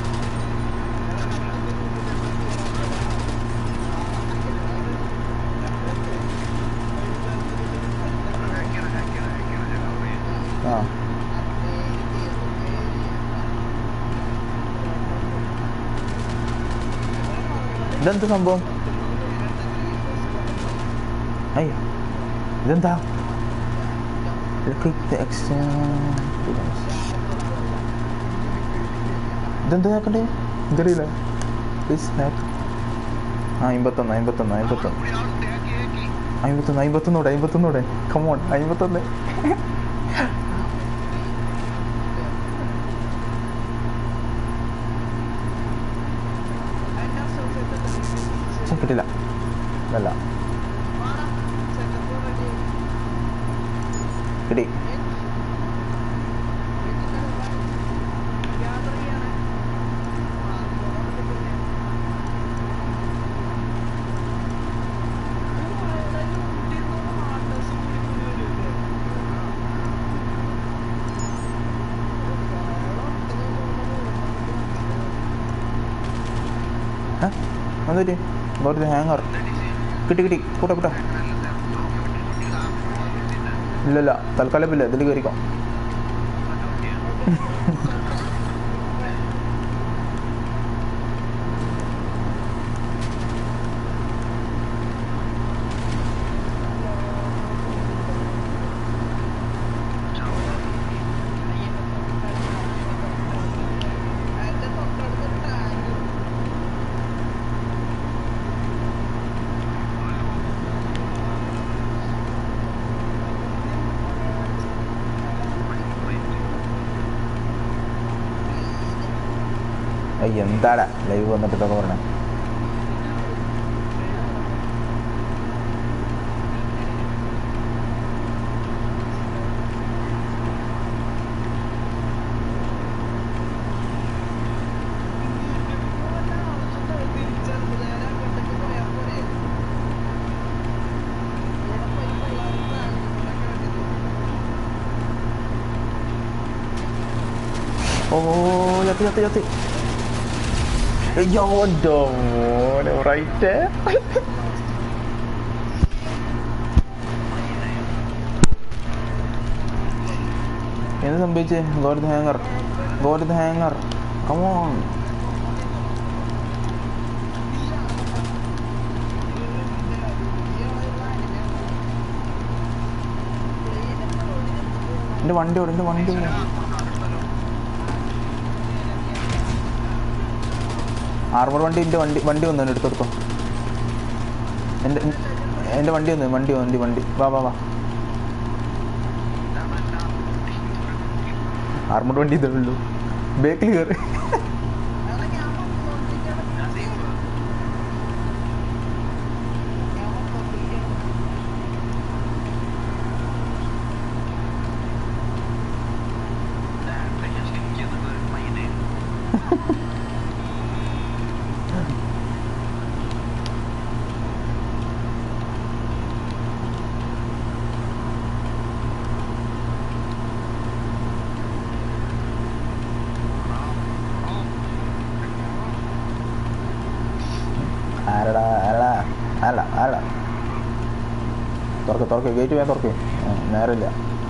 ആ ഇതെന്ത് സംഭവം അയ്യോ ഇതെന്താ Click the extra ഇതെന്താ നോക്കണ്ടേ എനിക്കറിയില്ല പ്ലീസ് ഹാക്ക് ആ അമ്പത്തൊന്ന് അമ്പത്തൊന്ന് അമ്പത്തൊന്ന് അമ്പത്തൊന്ന് അമ്പത്തൊന്നൂടെ അമ്പത്തൊന്നൂടെ കമോൺ അമ്പത്തൊന്ന് ഛെ, കിട്ടില്ല അല്ല കിട്ടി ഏ? എന്തൊരു വെറുതെ ഹാങ്ങർ കിട്ടി കിട്ടി കൂട്ടാ കൂട്ടാ ഇല്ലല്ല തൽക്കാലം ഇല്ല ഇതിൽ കയറിക്കോ അയ്യ എന്താടാ ലൈവ് വന്നിട്ട് ഇതൊക്കെ പറഞ്ഞേ ഓ ചത്തി ചത്തി ചത്തി അയ്യോ എൻ്റെ മോനെ റൈറ്റ് എന്ത് സംഭവിച്ചേ god hanger god hanger come on എൻ്റെ വണ്ടി ഓടും എൻ്റെ വണ്ടി ഓടും ആർമർ വണ്ടി എൻ്റെ വണ്ടി വണ്ടി വന്നു എടുത്തെടുത്തോ എൻ്റെ എൻ്റെ വണ്ടി വന്നു വണ്ടി വണ്ടി വണ്ടി വാ വാ വാ ആർമർ വണ്ടി ഇതേ ഉള്ളൂ ബേക്കിൽ കയറി ആരടാ ആരടാ അല്ല അല്ല തുറക്ക് തുറക്ക് ഗേറ്റ് വേഗം തുറക്ക് ആ, നേരമില്ല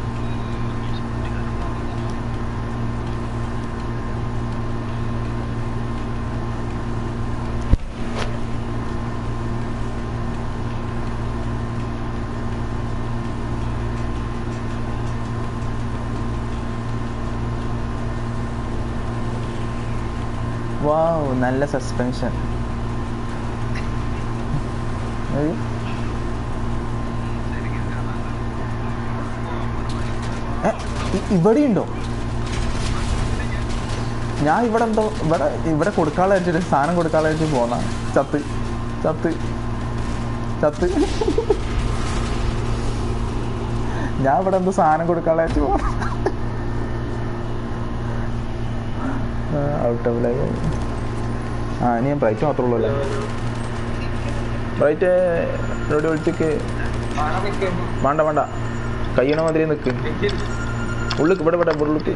വാവ് നല്ല സസ്പെൻഷൻ ഇവിടെ ഉണ്ടോ ഞാൻ ഇവിടെ എന്തോ ഇവിടെ ഇവിടെ കൊടുക്കാനുള്ള വെച്ചിട്ട് സാധനം കൊടുക്കാനുള്ള വെച്ചിട്ട് പോന്ന ചത്ത് ചത്ത് ചത്ത് ഞാൻ ഇവിടെ എന്തോ സാധനം കൊടുക്കാനുള്ള വെച്ച് പോന്ന ഔട്ട് ഓഫ് ലൈവ് ആ ഇനി ഞാൻ ബ്രൈറ്റ് മാത്രമേ ഉള്ളൂ അല്ലേ ബ്രൈറ്റ് റോഡ് വിളിച്ചേക്ക് പണം വെക്കും വേണ്ട വേണ്ട കയ്യണ മാതിരി നിൽക്ക് ഉള്ളിക്ക് ഇവിടെ ഇവിടെ ഉള്ളിക്ക്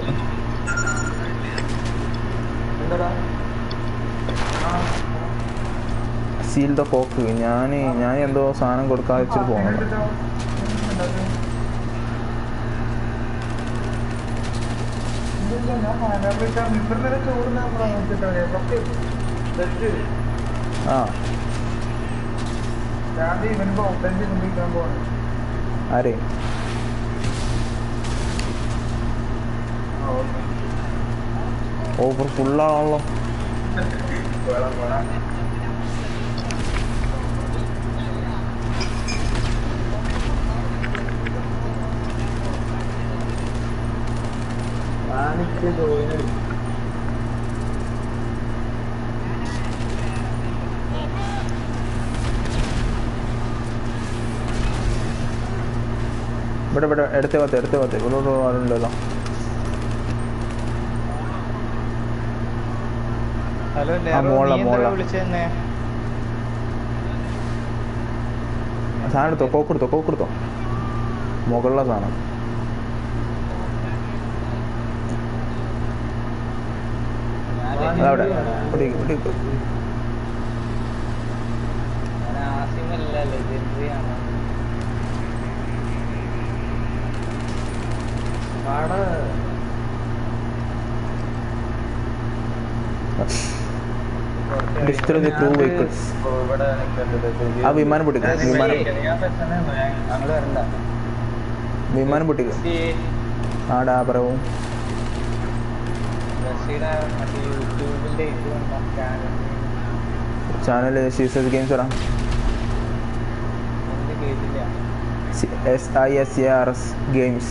എന്താടാ സീൽ ദ ഫോക്ക് ഞാൻ ഞാൻ എന്തോ സാധനം കൊടുക്കാതെ വെച്ചിട്ട് പോകുന്നത് ആ ആരെ ഓഫർ ഫുള്ളാണല്ലോ ഇവിടെ ഇവിടെ എടുത്തേ പത്ത് എടുത്തേ പത്ത് ഇവിടെ ഇവിടെ ആളുണ്ടല്ലോ ഹലോ ആ, നെറോ, മോളാ, നീ എന്തിനാ മോളാ. വിളിച്ചെന്നെ സാധനം എടുത്തോ കോക്കെടുത്തോ കോക്കെടുത്തോ മുകളിലെ സാധനം ഞാൻ അതവിടെ ലെജൻഡറി ഇവിടെ ഇരിക്ക്, ഇവിടെ ഇരിക്ക്. ഞാൻ ആസിമല്ല ലെജൻഡറി ആണ് പാടാ Destroy the crew vehicles. ഇവിടെ നിൽക്കേണ്ടത് ആ വിമാനം പൊട്ടിക്കും വിമാനം ഞാൻ പെട്ടെന്ന് ഞങ്ങൾ വരണ്ട വിമാനം പൊട്ടിക്കും ഈ ആടാ പറവും റഷ്യയുടെ മറ്റേ യൂട്യൂബിന്റെ ഇത് കണ്ടോ ചാനൽ ചാനൽ സീസസ് ഗെയിംസ് ഇടാം എന്ത് കേട്ടില്ല S I S A R S games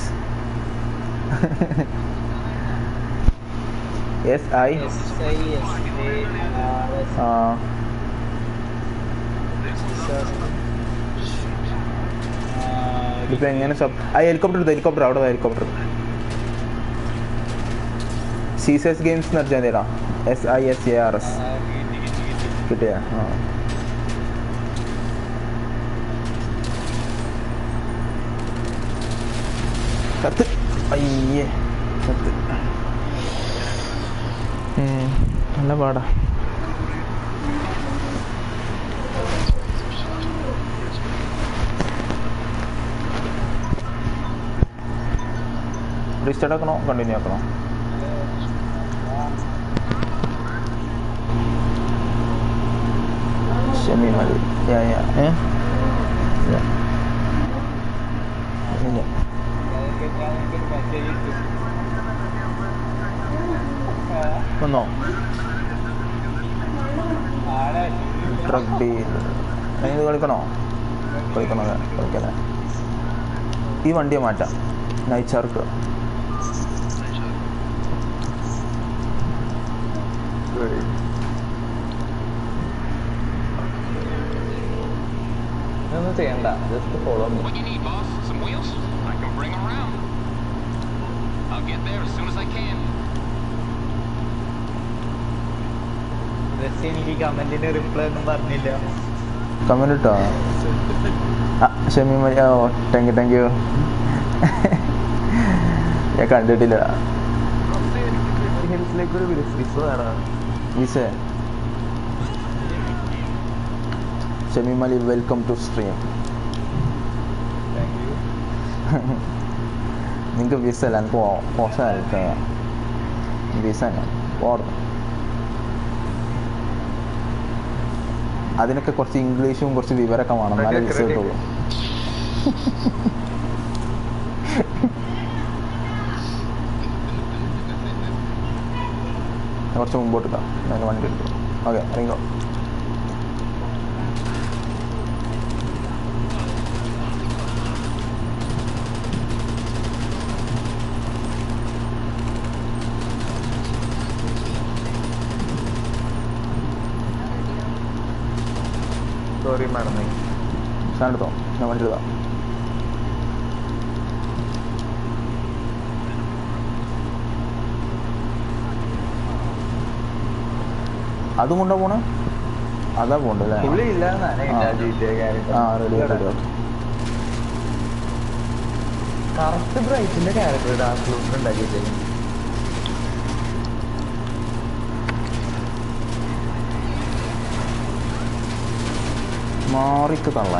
S I S I S A R S ആ ഇതിപ്പോ എങ്ങനെ സബ് ആ ഹെലികോപ്റ്റർ എടുത്തു ഹെലികോപ്റ്റർ അവിടെ ഹെലികോപ്റ്റർ സീസസ് ഗെയിംസ് എന്ന് അടിച്ചാൽ മതിയടാ S I S A R S കിട്ടിയ ആ കത്ത് അയ്യേ കത്ത് ഉം, നല്ല പാടാ റീസ്റ്റാർട്ട് ആക്കണോ കണ്ടിന്യൂ ആക്കണോ ഷമി മതി യാ യാ ഏ യാ ഇല്ല വന്നോ ട്രക്ക് ഡീൽ ഇത് കളിക്കണോ കളിക്കണോ കളിക്കാതെ ഈ വണ്ടിയെ മാറ്റാം നൈറ്റ് ഷാർക്ക് ഇതൊന്നും ചെയ്യണ്ട just follow me What you need, boss? Some wheels? I can bring 'em around. I'll get there as soon as I can. Just എനിക്ക് കമന്റിന് റിപ്ലൈ ഒന്നും പറഞ്ഞില്ല കമന്റ് ഇട്ടോ ആ ഷമി മതി oh thank you thank you ഞാൻ കണ്ടിട്ടില്ല ഹിൽസിലേക്ക് ഒരു വിസ് വേണം വിസേ ഷമി മലി welcome to stream thank you നിങ്ങൾക്ക് വിസ അല്ല എനിക്ക് മോശമായിട്ട് വിസ തന്നെ ഓർമ്മ അതിനൊക്കെ കുറച്ച് ഇംഗ്ലീഷും കുറച്ച് വിവരമൊക്കെ വേണം എന്നാലേ വിസ കിട്ടുള്ളൂ കുറച്ച് മുമ്പോട്ട് ഇട്ടാ ഞാൻ വണ്ടി എടുത്തു ഓക്കെ ഇറങ്ങിക്കോ സോറി മാഡം സാധനം എടുത്തോ ഞാൻ വണ്ടി എടുത്താ അതും കൊണ്ടാ പോണേ അതാ പോണ്ടല്ലേ പുള്ളി ഇല്ലാന്നാണ് ആ. ക്യാരക്ടർ ആ റെഡി റെഡി കറക്റ്റ് ബ്രൈറ്റിന്റെ ക്യാരക്ടർ ഡാർക്ക് ലൂസ് ഉണ്ടാക്കിയിട്ട് മാറിക്ക് തള്ളേ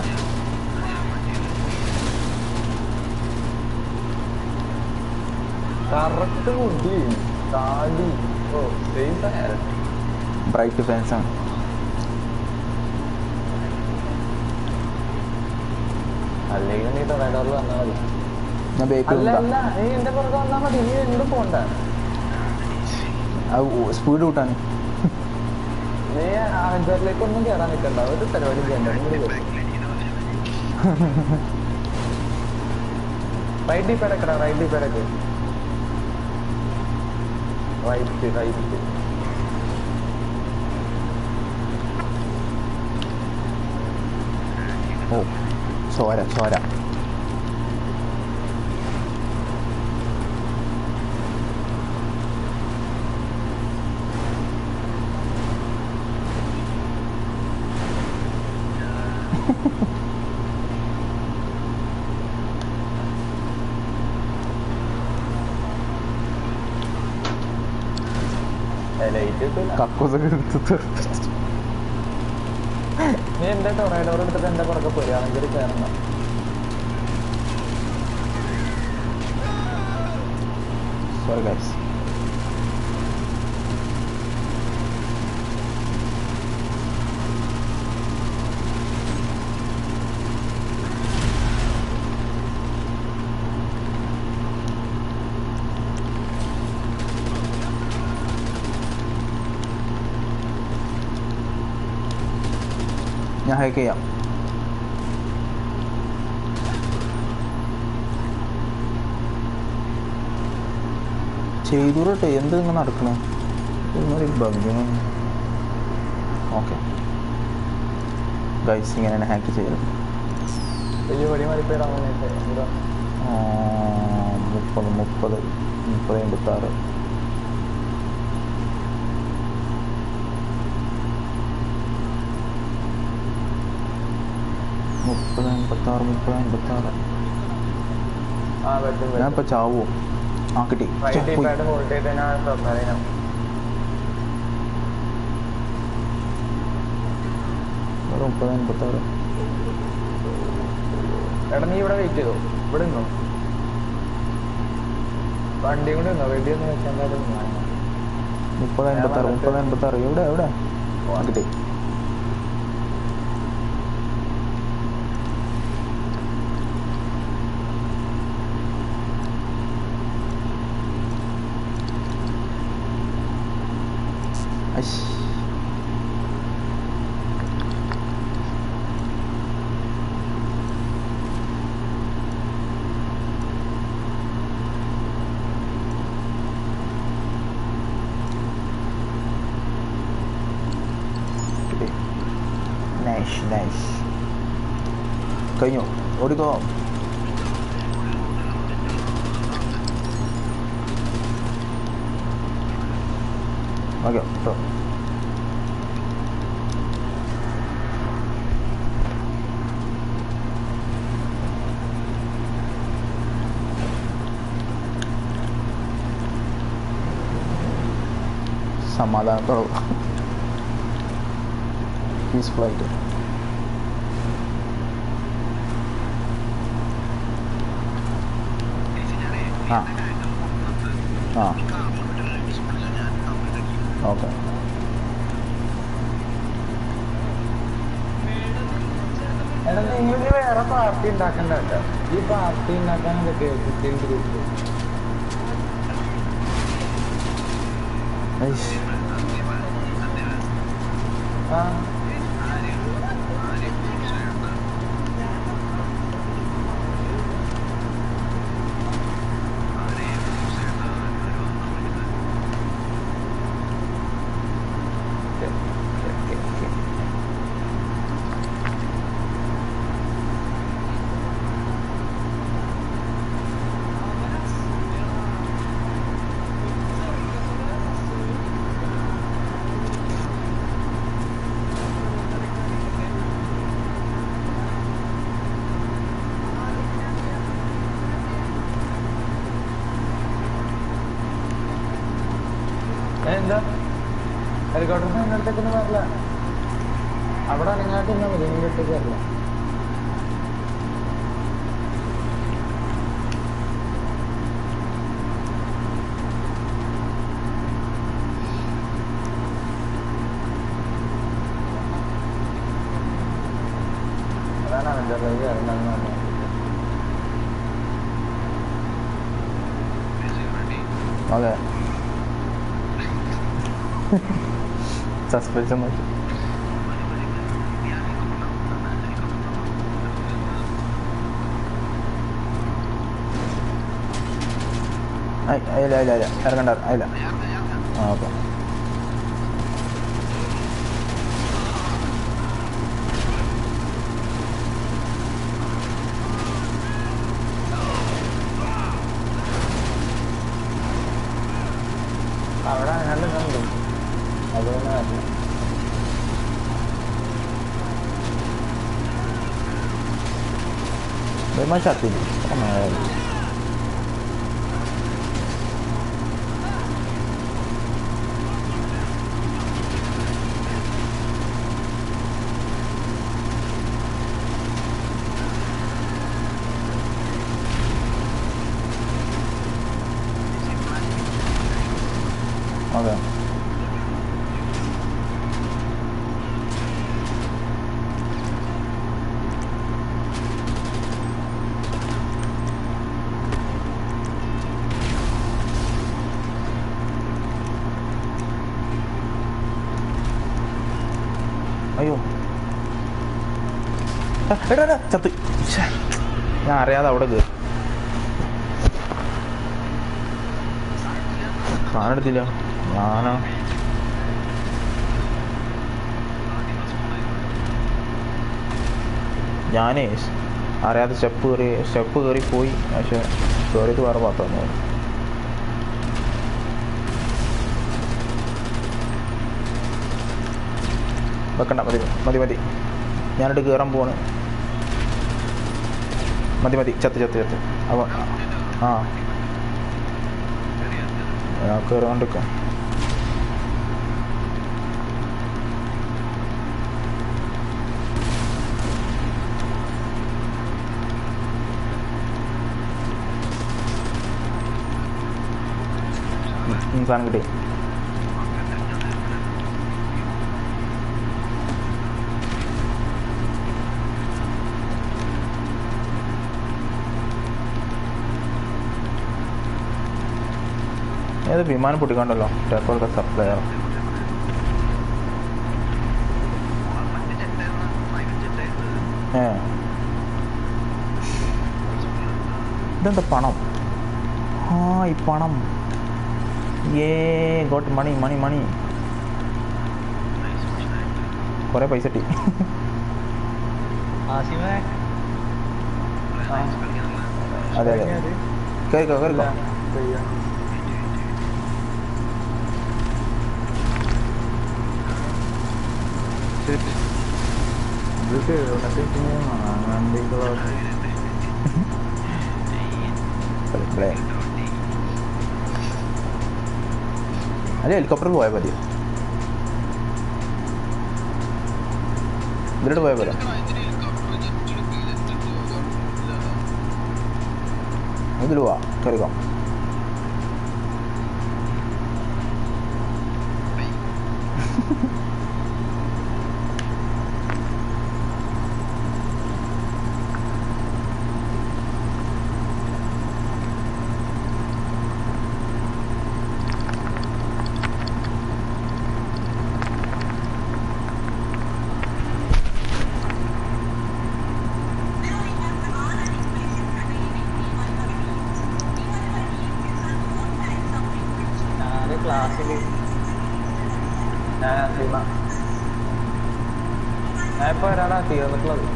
കറക്റ്റ് മുടി താടി ഓ സെയിം ക്യാരക്ടർ ബ്രൈറ്റ് ഫാൻസ് ആണ് അല്ലെങ്കിൽ നീ ടൊറാഡോറിൽ വന്നാൽ മതി ഞാൻ ബേക്കിൽ അല്ല നിൽക്കാം അല്ല നീ എന്റെ പുറത്ത് വന്നാൽ മതി നീ എന്തും പോണ്ട സ്പീഡ് കൂട്ടാൻ നീ ആഞ്ചാറിലേക്ക് ഒന്നും കയറാൻ നിൽക്കണ്ട ഒരു പരിപാടി ചെയ്യണ്ട നീ റൈറ്റ് ഡീപ്പ് ഇടക്കട റൈറ്റ് ഡീപ്പ് ഇടക്ക് റൈറ്റ് റൈറ്റ് ഓ ചോര ചോര ലൈറ്റ് കക്കൂസൊക്കെ എടുത്ത് തെറിപ്പിച്ചു നീ എന്റെ ടൊറാഡോർ എടുത്തിട്ട് എന്റെ പുറകെ പോരുക അഞ്ചൊരു കയറണം സോറി ഗൈസ് ഞാൻ ഹൈക്ക് ചെയ്യാം ചെയ്തൂരട്ടെ എന്ത് ഇങ്ങനെ നടക്കണം ഒരു ഭംഗിയാണ് ഓക്കെ ഗൈസ് ഇങ്ങനെയാണ് ഹാക്ക് ചെയ്തത് വലിയ പടി മറിപ്പേടാൻ വേണ്ടിയിട്ട് എന്താ ആ, മുപ്പത് മുപ്പത് മുപ്പത് എൺപത്താറ് മുപ്പത് എൺപത്താറ് മുപ്പത് എൺപത്താറ് ആ പറ്റും ഞാൻ ഇപ്പൊ ചാവോ ആ കിട്ടി ഛെ, റൈറ്റ് പോയി. ഡീപ്പായിട്ട് ഹോൾഡ് ചെയ്ത് ഞാൻ സബ്മറീനം ഒരു മുപ്പത് എൺപത്താറ് എടാ നീ ഇവിടെ വെയിറ്റ് ചെയ്തോ ഇവിടെ നിന്നോ വണ്ടി കൂടെ ഉണ്ടോ വെടിയൊന്നും വെച്ചാൽ മുപ്പത് അൻപത്തി ആറ് മുപ്പത് അൻപത്തി ആറ് എവിടെ എവിടെ കിട്ടി അശ്ശ്. കിട്ടി നൈസ് നൈസ് കഴിഞ്ഞു ഓടിക്കോ ഓക്കെ കേട്ടോ സമാധാനത്തോളം പീസ്ഫുൾ ആയിട്ട് ആ ആ ഓക്കെ എടാ നിങ്ങൾ വേറെ പാർട്ടി ഉണ്ടാക്കണ്ട കേട്ടോ ഈ പാർട്ടി ഉണ്ടാക്കാനൊക്കെ ക്രിസ്ത്യൻ ഗ്രൂപ്പ് ഐഷ്. ആ ഓക്കേ, ഓക്കേ, ഓക്കേ. ഏ, എന്താ ഹെലികോപ്റ്റർ നിങ്ങളുടെ അടുത്തേക്കൊന്നും വരില്ല അവിടെ അനങ്ങാട്ട് നിന്നാൽ മതി നിങ്ങളുടെ അടുത്തേക്ക് വരില്ല അതാണ് അവൻ്റെ ഡ്രൈവ് വരണ്ടെന്ന് പറഞ്ഞത് ഓക്കെ സസ്പെൻഷൻ നോക്കി ഐ, ഇല്ല ഇല്ല ഇല്ല ഇറങ്ങണ്ട ഇല്ല ആ ഓക്കെ അവിടെ അനങ്ങാണ്ട് നിന്നുണ്ട് അതുകൊണ്ട് വരില്ല May ma-shot din. Baka ma- Okay. അയ്യോ ആ, എടാ എടാ ചത്ത് ശ്ശേ. ഞാൻ അറിയാതെ അവിടെ കയറി സാധനം എടുത്തില്ല ഞാനാ ഞാനേ അറിയാതെ സ്റ്റെപ്പ് കയറി സ്റ്റെപ്പ് കയറി പോയി പക്ഷെ കയറിയത് വേറെ പാത്രം വെക്കണ്ട മതി മതി മതി ഞാനിട്ട് കയറാൻ പോവാണ് മതി മതി ചത്ത് ചത്ത് ചത്ത് അവ ആ ഞാൻ കയറാണ്ടിരിക്കാം ഉം, സാധനം കിട്ടി ഏത് വിമാനം പൊട്ടിക്കാണ്ടല്ലോ ടേക്കോളൊക്കെ സപ്ലയർ ഏ ഇതെന്താ പണം ആ ഈ പണം ഏ ഗോട്ട് മണി മണി മണി കുറേ പൈസ കിട്ടി ആസിമേ അതെ അതെ കയറിക്കോ കയറിക്കോ ഇതൊക്കെ എന്നിട്ട് അങ്ങനെയുള്ള പ്ലേ അല്ലെ ഹെലികോപ്റ്ററിൽ പോയാൽ മതി ഇതിലോട്ട് പോയാൽ പോരാ ഇതിൽ പോവാ കയറിക്കോ ഞാന് ക്ലാസ്സില് ഞാൻ അസീമ ഞാൻ ഇപ്പൊ ഒരാളാ തീർന്നിട്ടുള്ളത്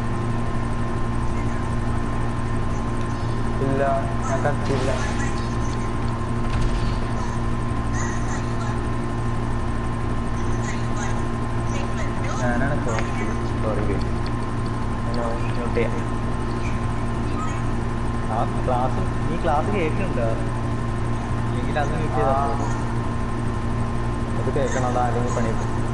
ഇല്ല ഞാൻ കത്തില്ല ഞാനാണ് സോറി മ്യൂട്ട് ചെയ്യാം ആ ക്ലാസ് ഈ ക്ലാസ് കേൾക്കുന്നുണ്ടോ എങ്കിൽ അത് മ്യൂട്ട് ചെയ്താൽ മതി. ഇത് കേൾക്കണത് ആരെങ്കിലും പണി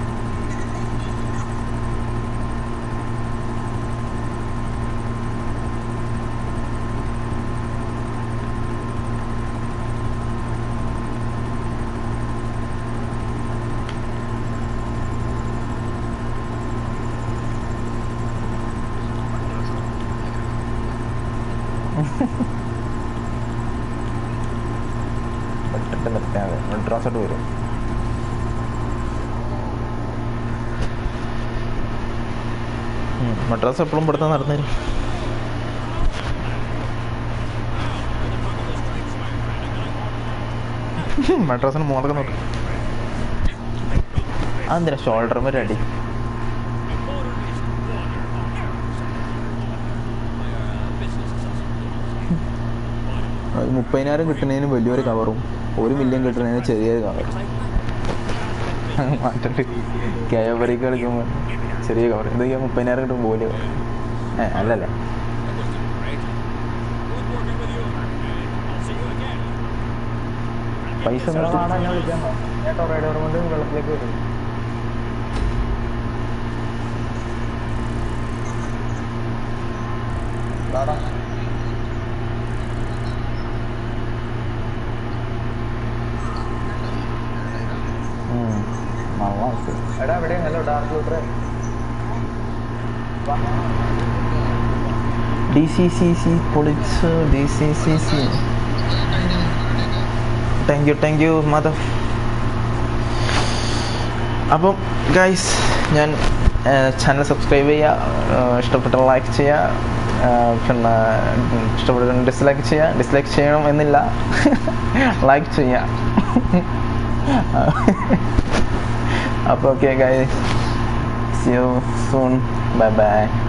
ഇട്ടിട്ട് നിർത്തിയാൽ മതി ഡ്രോസോട്ട് വരും മദ്രാസ് എപ്പോഴും ഇവിടുത്തെ നടന്നു തരും മദ്രാസിന് മോളൊക്കെ നോക്കി അതെന്തിനാ ഷോൾഡർ വരെ അടി അത് മുപ്പതിനായിരം കിട്ടുന്നതിന് വലിയൊരു കവറും ഒരു മില്യൺ കിട്ടുന്നതിന് ചെറിയൊരു കവർ മാറ്റണ്ട് കേബറിക്ക് കളിക്കുമ്പോൾ ചെറിയ കവർ ഇത് ഈ മുപ്പതിനായിരം കിട്ടുമ്പോൾ വലിയ കവർ ഏ അല്ലല്ലേ പൈസ നിങ്ങളെ ഒന്നും നാളെ എന്നെ വിളിക്കാമോ ഞാൻ ടൊറൈഡോർ കൊണ്ട് വെള്ളത്തിലേക്ക് വരും വാടാ. ഉം. നല്ല ആൾക്ക്. എടാ എവിടെ ഹലോ ഡാർക്ക് ലൂട്ടറെ ഡി സി സി സി പൊളിച്ച് D C C C thank you thank you mother അപ്പം ഗൈസ് ഞാൻ ചാനൽ സബ്സ്ക്രൈബ് ചെയ്യുക ഇഷ്ടപ്പെട്ട ലൈക്ക് ചെയ്യുക ആ, പിന്നെ ഇഷ്ടപ്പെട്ട ഡിസ്ലൈക്ക് ചെയ്യുക ഡിസ്ലൈക്ക് ചെയ്യണം എന്നില്ല ലൈക്ക് ചെയ്യുക അപ്പോൾ okay guys see you soon bye by